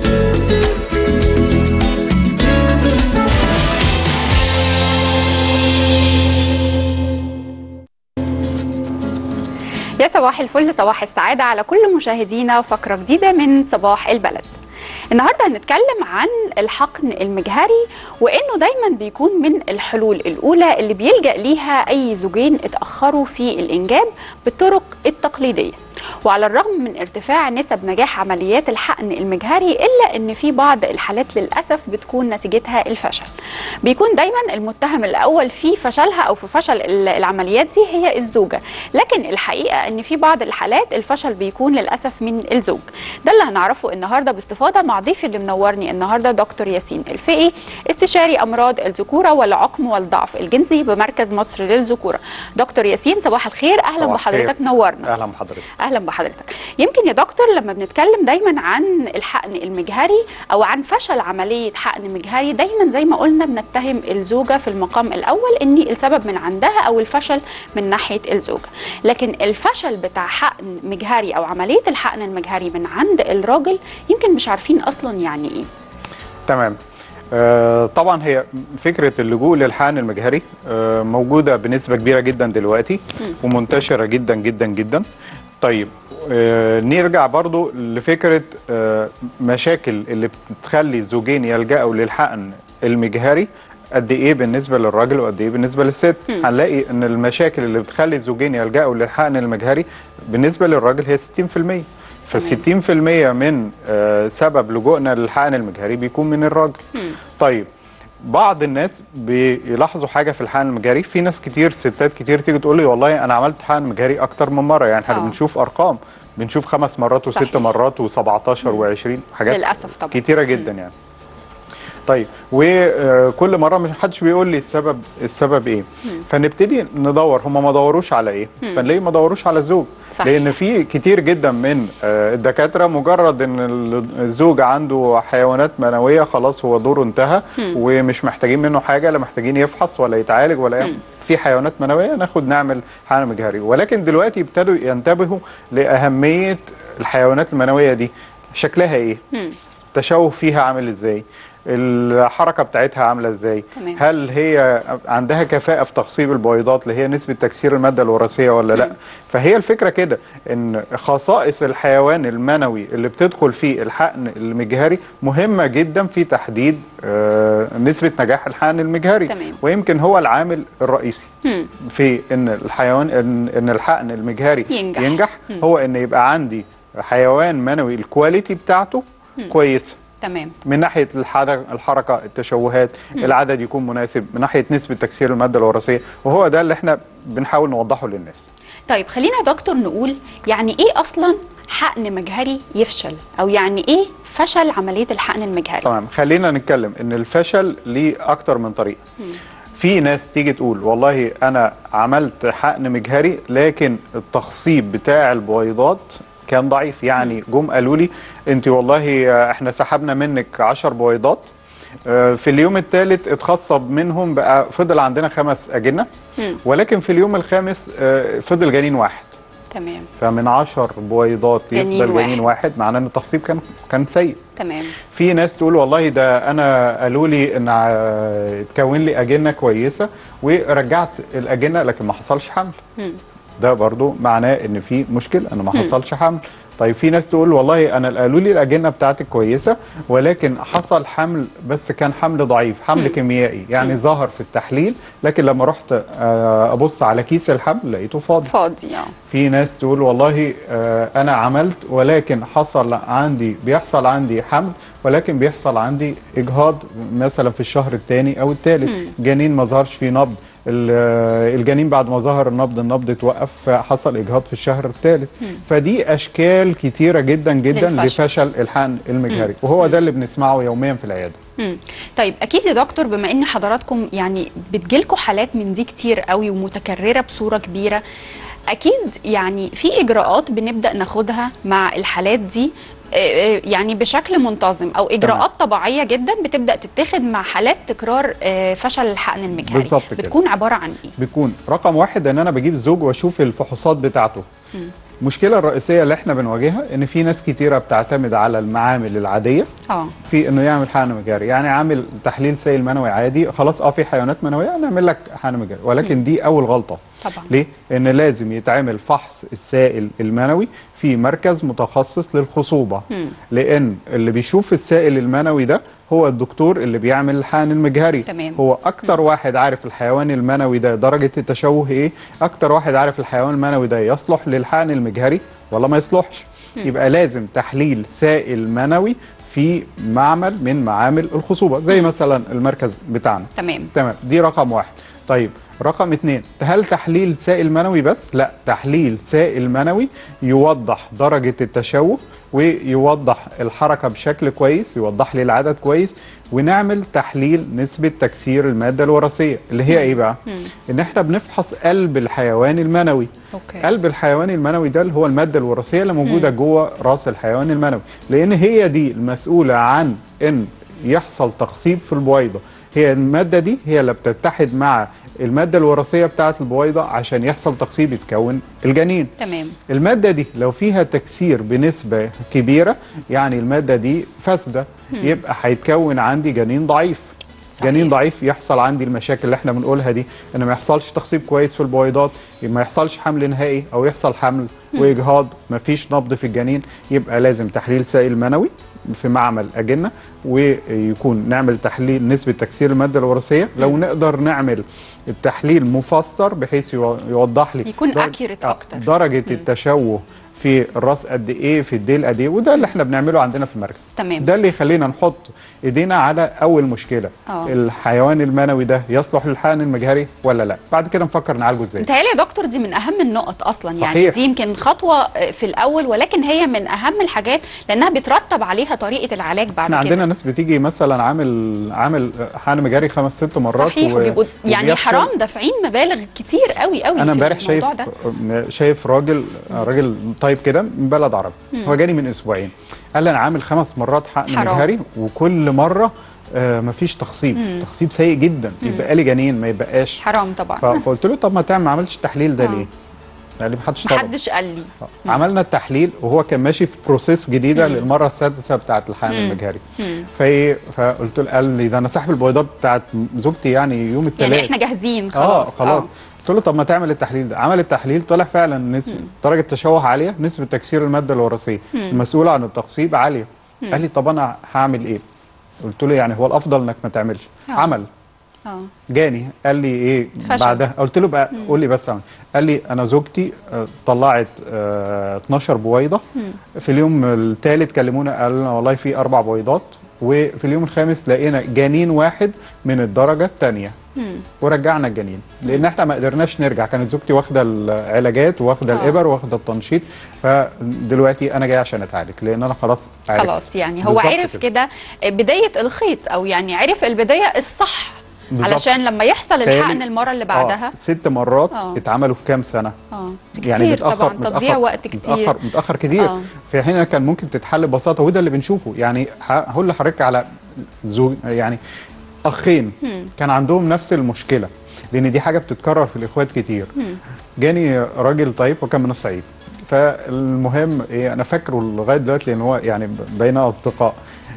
يا صباح الفل صباح السعادة على كل مشاهدينا فقرة جديدة من صباح البلد النهاردة هنتكلم عن الحقن المجهري وإنه دايما بيكون من الحلول الأولى اللي بيلجأ ليها أي زوجين اتأخروا في الإنجاب بالطرق التقليدية وعلى الرغم من ارتفاع نسب نجاح عمليات الحقن المجهري إلا إن في بعض الحالات للأسف بتكون نتيجتها الفشل بيكون دايما المتهم الأول في فشلها أو في فشل ال- العمليات دي هي الزوجة لكن الحقيقة إن في بعض الحالات الفشل بيكون للأسف من الزوج ده اللي هنعرفه النهاردة باستفاضة مع ضيفي اللي منورني النهاردة دكتور ياسين الفقي استشاري أمراض الذكورة والعقم والضعف الجنسي بمركز مصر للذكورة دكتور ياسين صباح الخير أهلا صباح الخير. بحضرتك نورنا اهلا بحضرتك اهلا بحضرتك يمكن يا دكتور لما بنتكلم دايما عن الحقن المجهري او عن فشل عمليه حقن مجهري دايما زي ما قلنا بنتهم الزوجه في المقام الاول ان السبب من عندها او الفشل من ناحيه الزوجه لكن الفشل بتاع حقن مجهري او عمليه الحقن المجهري من عند الراجل يمكن مش عارفين اصلا يعني ايه تمام آه طبعا هي فكره اللجوء للحقن المجهري آه موجوده بنسبه كبيره جدا دلوقتي ومنتشره جدا جدا جدا طيب آه نرجع برضو لفكره آه مشاكل اللي بتخلي الزوجين يلجأوا للحقن المجهري قد ايه بالنسبه للراجل وقد ايه بالنسبه للست مم. هنلاقي ان المشاكل اللي بتخلي الزوجين يلجأوا للحقن المجهري بالنسبه للراجل هي 60% ف 60% من آه، سبب لجوءنا للحقن المجهري بيكون من الراجل طيب بعض الناس بيلاحظوا حاجه في الحقن المجاري في ناس كتير ستات كتير تيجي تقول لي والله انا عملت حقن مجاري اكتر من مره يعني احنا آه. بنشوف ارقام بنشوف خمس مرات وست صحيح. مرات و17 و20 حاجات للأسف طبعا. كتيره جدا يعني طيب وكل مره مش حدش بيقول لي السبب السبب ايه فنبتدي ندور هم ما دوروش على ايه مم. فنلاقي ما دوروش على الزوج صحيح. لان في كتير جدا من آه، الدكاتره مجرد ان ال- الزوج عنده حيوانات منويه خلاص هو دوره انتهى مم. ومش محتاجين منه حاجه لا محتاجين يفحص ولا يتعالج ولا يعمل. في حيوانات منويه ناخد نعمل حقن مجهري ولكن دلوقتي ابتدوا ينتبهوا لاهميه الحيوانات المنويه دي شكلها ايه مم. التشوه فيها عامل ازاي الحركه بتاعتها عامله ازاي تمام. هل هي عندها كفاءه في تخصيب البويضات اللي هي نسبه تكسير الماده الوراثيه ولا لا فهي الفكره كده ان خصائص الحيوان المنوي اللي بتدخل فيه الحقن المجهري مهمه جدا في تحديد آه، نسبه نجاح الحقن المجهري تمام. ويمكن هو العامل الرئيسي مم. في ان الحيوان ان, إن الحقن المجهري ينجح. ينجح مم. هو ان يبقى عندي حيوان منوي الكواليتي بتاعته مم. كويسه تمام من ناحيه الحركه الحركه التشوهات مم. العدد يكون مناسب من ناحيه نسبه تكسير الماده الوراثيه وهو ده اللي احنا بنحاول نوضحه للناس طيب خلينا يا دكتور نقول يعني ايه اصلا حقن مجهري يفشل او يعني ايه فشل عمليه الحقن المجهري تمام خلينا نتكلم ان الفشل ليه اكتر من طريقه مم. في ناس تيجي تقول والله انا عملت حقن مجهري لكن التخصيب بتاع البويضات كان ضعيف يعني جم قالوا لي انت والله احنا سحبنا منك 10 بويضات آه، في اليوم الثالث اتخصب منهم بقى فضل عندنا خمس اجنه مم. ولكن في اليوم الخامس آه، فضل جنين واحد تمام فمن 10 بويضات جنين يفضل واحد. جنين واحد معناه ان التخصيب كان كان سيء تمام في ناس تقول والله ده انا قالوا لي ان ع- اتكون لي اجنه كويسه ورجعت الاجنه لكن ما حصلش حمل مم. ده برضو معناه ان في مشكله ان ما مم. حصلش حمل طيب في ناس تقول والله انا قالوا لي الاجنه بتاعتك كويسه ولكن حصل حمل بس كان حمل ضعيف حمل مم. كيميائي يعني مم. ظهر في التحليل لكن لما رحت آه، ابص على كيس الحمل لقيته فاضي فاضي اه في ناس تقول والله آه، انا عملت ولكن حصل عندي بيحصل عندي حمل ولكن بيحصل عندي اجهاض مثلا في الشهر الثاني او الثالث مم. جنين ما ظهرش فيه نبض ال- آه، الجنين بعد ما ظهر النبض النبض اتوقف فحصل اجهاض في الشهر الثالث مم. فدي اشكال كتيره جدا جدا للفشل. لفشل الحقن المجهري وهو ده اللي بنسمعه يوميا في العياده مم. طيب اكيد يا دكتور بما ان حضراتكم يعني بتجيلكوا حالات من دي كتير قوي ومتكرره بصوره كبيره اكيد يعني في اجراءات بنبدا ناخدها مع الحالات دي آه، آه، يعني بشكل منتظم او اجراءات طبيعيه جدا بتبدا تتخذ مع حالات تكرار آه، فشل الحقن المجهري بالظبط كده. بتكون عباره عن ايه بيكون رقم واحد ان انا بجيب الزوج واشوف الفحوصات بتاعته مم. المشكله الرئيسيه اللي احنا بنواجهها ان في ناس كتيره بتعتمد على المعامل العاديه اه في انه يعمل حقن مجاري يعني عامل تحليل سائل منوي عادي خلاص اه في حيوانات منويه نعمل لك حقن مجاري ولكن دي اول غلطه طبعا ليه ان لازم يتعمل فحص السائل المنوي في مركز متخصص للخصوبه مم. لان اللي بيشوف السائل المنوي ده هو الدكتور اللي بيعمل الحقن المجهري تمام. هو اكتر واحد عارف الحيوان المنوي ده درجه التشوه ايه اكتر واحد عارف الحيوان المنوي ده يصلح للحقن المجهري ولا ما يصلحش مم. يبقى لازم تحليل سائل منوي في معمل من معامل الخصوبه زي مثلا المركز بتاعنا تمام تمام دي رقم واحد طيب رقم اتنين هل تحليل سائل منوي بس؟ لا تحليل سائل منوي يوضح درجة التشوه ويوضح الحركة بشكل كويس يوضح لي العدد كويس ونعمل تحليل نسبة تكسير المادة الوراثية اللي هي ايه بقى؟ مم. ان احنا بنفحص قلب الحيوان المنوي اوكي قلب الحيوان المنوي ده اللي هو المادة الوراثية اللي موجودة جوه راس الحيوان المنوي لأن هي دي المسؤولة عن إن يحصل تخصيب في البويضة هي المادة دي هي اللي بتتحد مع المادة الوراثية بتاعة البويضة عشان يحصل تخصيب يتكون الجنين تمام المادة دي لو فيها تكسير بنسبة كبيرة يعني المادة دي فاسدة مم. يبقى هيتكون عندي جنين ضعيف صحيح. جنين ضعيف يحصل عندي المشاكل اللي احنا بنقولها دي ان ما يحصلش تخصيب كويس في البويضات ما يحصلش حمل نهائي او يحصل حمل مم. واجهاض ما فيش نبض في الجنين يبقى لازم تحليل سائل منوي في معمل اجنه ويكون نعمل تحليل نسبه تكسير الماده الوراثيه لو نقدر نعمل التحليل مفسر بحيث يو- يوضح لي يكون درجة- accurate آه، أكتر. درجه مم. التشوه في الراس قد ايه في الديل قد ايه وده اللي احنا بنعمله عندنا في المركز تمام. ده اللي يخلينا نحط ايدينا على اول مشكله آه. الحيوان المنوي ده يصلح للحقن المجهري ولا لا بعد كده نفكر نعالجه ازاي متهيألي يا دكتور دي من اهم النقط اصلا يعني صحيح. دي يمكن خطوه في الاول ولكن هي من اهم الحاجات لانها بيترتب عليها طريقه العلاج بعد احنا كده عندنا ناس بتيجي مثلا عامل عامل حقن مجاري خمس ست مرات صحيح و- وبيبقوا يعني وبيفشل. حرام دافعين مبالغ كتير قوي قوي انا في امبارح شايف الموضوع ده شايف راجل راجل طيب كده من بلد عربي مم. هو جاني من اسبوعين قال لي انا عامل خمس مرات حقن حرام. مجهري وكل مره آه مفيش تخصيب مم. تخصيب سيء جدا مم. يبقى لي جنين ما يبقاش حرام طبعا ف- فقلت له طب ما تعمل ما عملتش التحليل ده آه. ليه؟ قال لي محدش طلب محدش قال لي عملنا التحليل وهو كان ماشي في بروسيس جديده مم. للمره السادسه بتاعه الحقن مم. المجهري مم. فايه فقلت له قال لي ده انا ساحب البيضات بتاعت زوجتي يعني يوم الثلاث يعني احنا جاهزين اه خلاص خلاص قلت له طب ما تعمل التحليل ده عمل التحليل طلع فعلا نسبه درجه تشوه عاليه نسبه تكسير الماده الوراثيه مم. المسؤوله عن التخصيب عاليه مم. قال لي طب انا هعمل ايه قلت له يعني هو الافضل انك ما تعملش آه. عمل اه جاني قال لي ايه فشل. بعدها قلت له بقى مم. قول لي بس عمل. قال لي انا زوجتي آه، طلعت آه، 12 بويضه مم. في اليوم الثالث كلمونا قالوا لنا والله في اربع بويضات وفي اليوم الخامس لقينا جنين واحد من الدرجه الثانيه مم. ورجعنا الجنين لان احنا ما قدرناش نرجع كانت زوجتي واخده العلاجات واخده آه. الابر واخده التنشيط فدلوقتي انا جاي عشان اتعالج لان انا خلاص عارف خلاص يعني هو بالظبط عرف كده بدايه الخيط او يعني عرف البدايه الصح بالظبط. علشان لما يحصل تاني- الحقن المره اللي بعدها آه ست مرات آه. اتعملوا في كام سنه اه يعني كتير متاخر طبعا تضييع وقت كتير متاخر متاخر كتير آه. في حين كان ممكن تتحل ببساطه وده اللي بنشوفه يعني ه- هقول لحضرتك على زوج يعني اخين مم. كان عندهم نفس المشكله لان دي حاجه بتتكرر في الاخوات كتير مم. جاني راجل طيب وكان من الصعيد فالمهم ايه انا فاكره لغايه دلوقتي لان هو يعني بقينا اصدقاء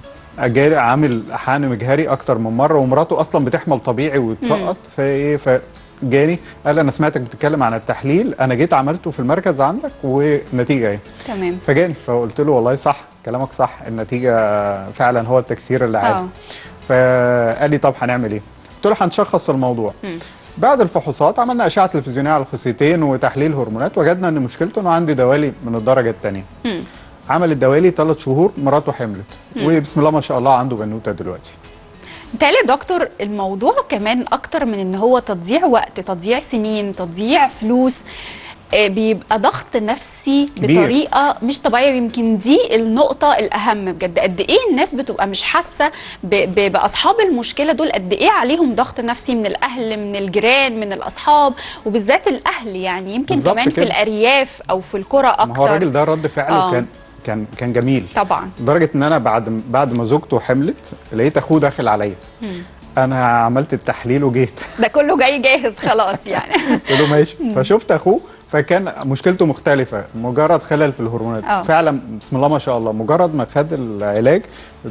جاري عامل حقن مجهري اكتر من مره ومراته اصلا بتحمل طبيعي وتسقط فايه فجاني قال انا سمعتك بتتكلم عن التحليل انا جيت عملته في المركز عندك والنتيجه اهي تمام فجاني فقلت له والله صح كلامك صح النتيجه فعلا هو التكسير اللي اه عادي فقال لي طب هنعمل ايه؟ قلت له هنشخص الموضوع مم. بعد الفحوصات عملنا اشعه تلفزيونيه على الخصيتين وتحليل هرمونات وجدنا ان مشكلته انه عنده دوالي من الدرجه الثانيه مم. عمل الدوالي ثلاث شهور مراته حملت مم. وبسم الله ما شاء الله عنده بنوته دلوقتي بالتالي يا دكتور الموضوع كمان اكتر من ان هو تضييع وقت تضييع سنين تضييع فلوس آه، بيبقى ضغط نفسي كبير. بطريقه مش طبيعيه ويمكن دي النقطه الاهم بجد قد ايه الناس بتبقى مش حاسه ب- ب- باصحاب المشكله دول قد ايه عليهم ضغط نفسي من الاهل من الجيران من الاصحاب وبالذات الاهل يعني يمكن بالظبط كمان في كده. الارياف او في القرى ما هو اكتر الراجل ده رد فعله آه. كان كان كان جميل طبعا لدرجه ان انا بعد بعد ما زوجته حملت لقيت اخوه داخل عليا مم. انا عملت التحليل وجيت ده كله جاي جاهز خلاص يعني قلت له ماشي مم. فشفت اخوه فكان مشكلته مختلفه مجرد خلل في الهرمونات آه. فعلا بسم الله ما شاء الله مجرد ما خد العلاج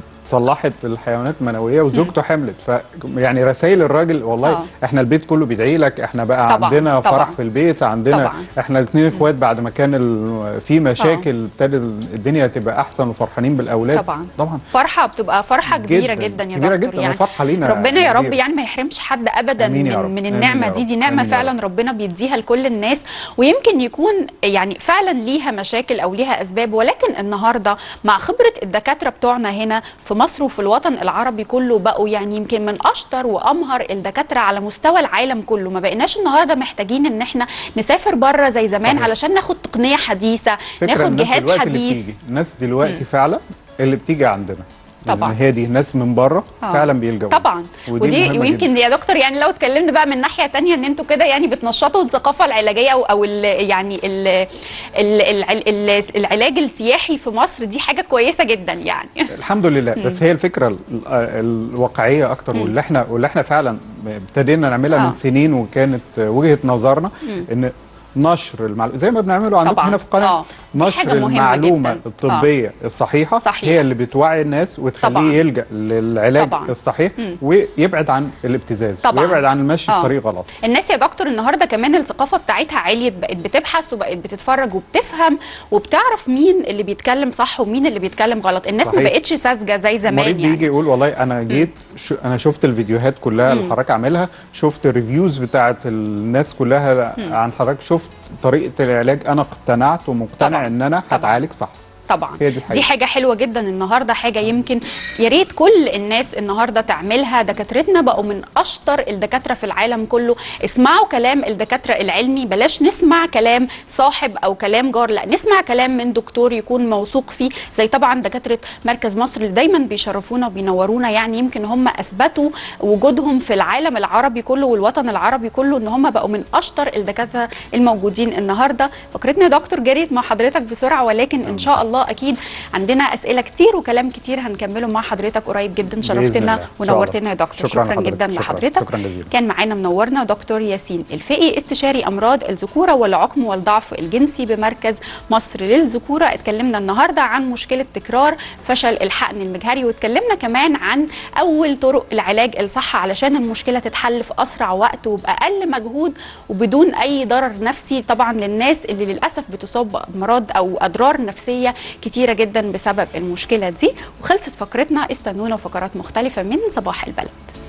صلحت الحيوانات المنويه وزوجته حملت ف يعني رسائل الراجل والله آه. احنا البيت كله بيدعي لك احنا بقى طبعاً، عندنا طبعاً. فرح في البيت عندنا طبعاً. احنا الاثنين اخوات بعد ما كان ال- في مشاكل ابتدى الدنيا تبقى احسن وفرحانين بالاولاد طبعا. طبعا فرحه بتبقى فرحه كبيره جداً، جدا يا كبيرة دكتور جداً يعني وفرحة لينا ربنا يا رب كبيرة. يعني ما يحرمش حد ابدا آمين يا من, رب، من آمين النعمه يا دي رب، دي نعمه آمين يا فعلا رب. ربنا بيديها لكل الناس ويمكن يكون يعني فعلا ليها مشاكل او ليها اسباب ولكن النهارده مع خبره الدكاتره بتوعنا هنا في مصر وفي الوطن العربي كله بقوا يعني يمكن من اشطر وامهر الدكاتره على مستوى العالم كله ما بقيناش النهارده محتاجين ان احنا نسافر بره زي زمان صحيح. علشان ناخد تقنيه حديثه فكرة ناخد الناس جهاز دلوقتي اللي حديث بتيجي الناس دلوقتي مم. فعلا اللي بتيجي عندنا طبعاً. لأن هي دي ناس من بره آه. فعلا بيلجأوا طبعا ودي ودي مهمة ويمكن يا دكتور يعني لو اتكلمنا بقى من ناحيه تانية ان انتوا كده يعني بتنشطوا الثقافه العلاجيه او او ال يعني ال ال ال ال العلاج السياحي في مصر دي حاجه كويسه جدا يعني الحمد لله مم. بس هي الفكره ال- ال- الواقعيه اكتر مم. واللي احنا واللي احنا فعلا ابتدينا نعملها آه. من سنين وكانت وجهه نظرنا مم. ان نشر المعلومه زي ما بنعمله عندكم طبعا. هنا في القناه آه. دي نشر حاجة مهمة المعلومه جداً. الطبيه الصحيحه صحيح. هي اللي بتوعي الناس وتخليه طبعاً. يلجا للعلاج طبعاً. الصحيح مم. ويبعد عن الابتزاز طبعاً. ويبعد عن المشي آه. في طريق غلط الناس يا دكتور النهارده كمان الثقافه بتاعتها عليت بقت بتبحث وبقت بتتفرج وبتفهم وبتعرف مين اللي بيتكلم صح ومين اللي بيتكلم غلط الناس ما صحيح. بقتش ساذجه زي المريض زمان بيجي يعني يقول والله انا جيت شو انا شفت الفيديوهات كلها اللي مم. حضرتك عاملها شفت الريفيوز بتاعت الناس كلها مم. عن حضرتك شفت شفت طريقه العلاج انا اقتنعت ومقتنع ان انا هتعالج صح طبعا هي دي الحقيقة. دي حاجه حلوه جدا النهارده حاجه يمكن يا ريت كل الناس النهارده تعملها دكاترتنا بقوا من اشطر الدكاتره في العالم كله اسمعوا كلام الدكاتره العلمي بلاش نسمع كلام صاحب او كلام جار لا نسمع كلام من دكتور يكون موثوق فيه زي طبعا دكاتره مركز مصر اللي دايما بيشرفونا وبينورونا يعني يمكن هم اثبتوا وجودهم في العالم العربي كله والوطن العربي كله ان هم بقوا من اشطر الدكاتره الموجودين النهارده فكرتنا يا دكتور جريت مع حضرتك بسرعه ولكن ان شاء الله اكيد عندنا اسئله كتير وكلام كتير هنكمله مع حضرتك قريب جدا بإذن شرفتنا الله. إن شاء الله. ونورتنا يا دكتور شكراً شكرا, لحضرتك. جدا شكراً. لحضرتك شكراً جزيلاً. كان معانا منورنا دكتور ياسين الفقي استشاري امراض الذكوره والعقم والضعف الجنسي بمركز مصر للذكوره اتكلمنا النهارده عن مشكله تكرار فشل الحقن المجهري واتكلمنا كمان عن اول طرق العلاج الصح علشان المشكله تتحل في اسرع وقت وباقل مجهود وبدون اي ضرر نفسي طبعا للناس اللي للاسف بتصاب بامراض او اضرار نفسيه كتيره جدا بسبب المشكله دي وخلصت فقرتنا استنونا فقرات مختلفه من صباح البلد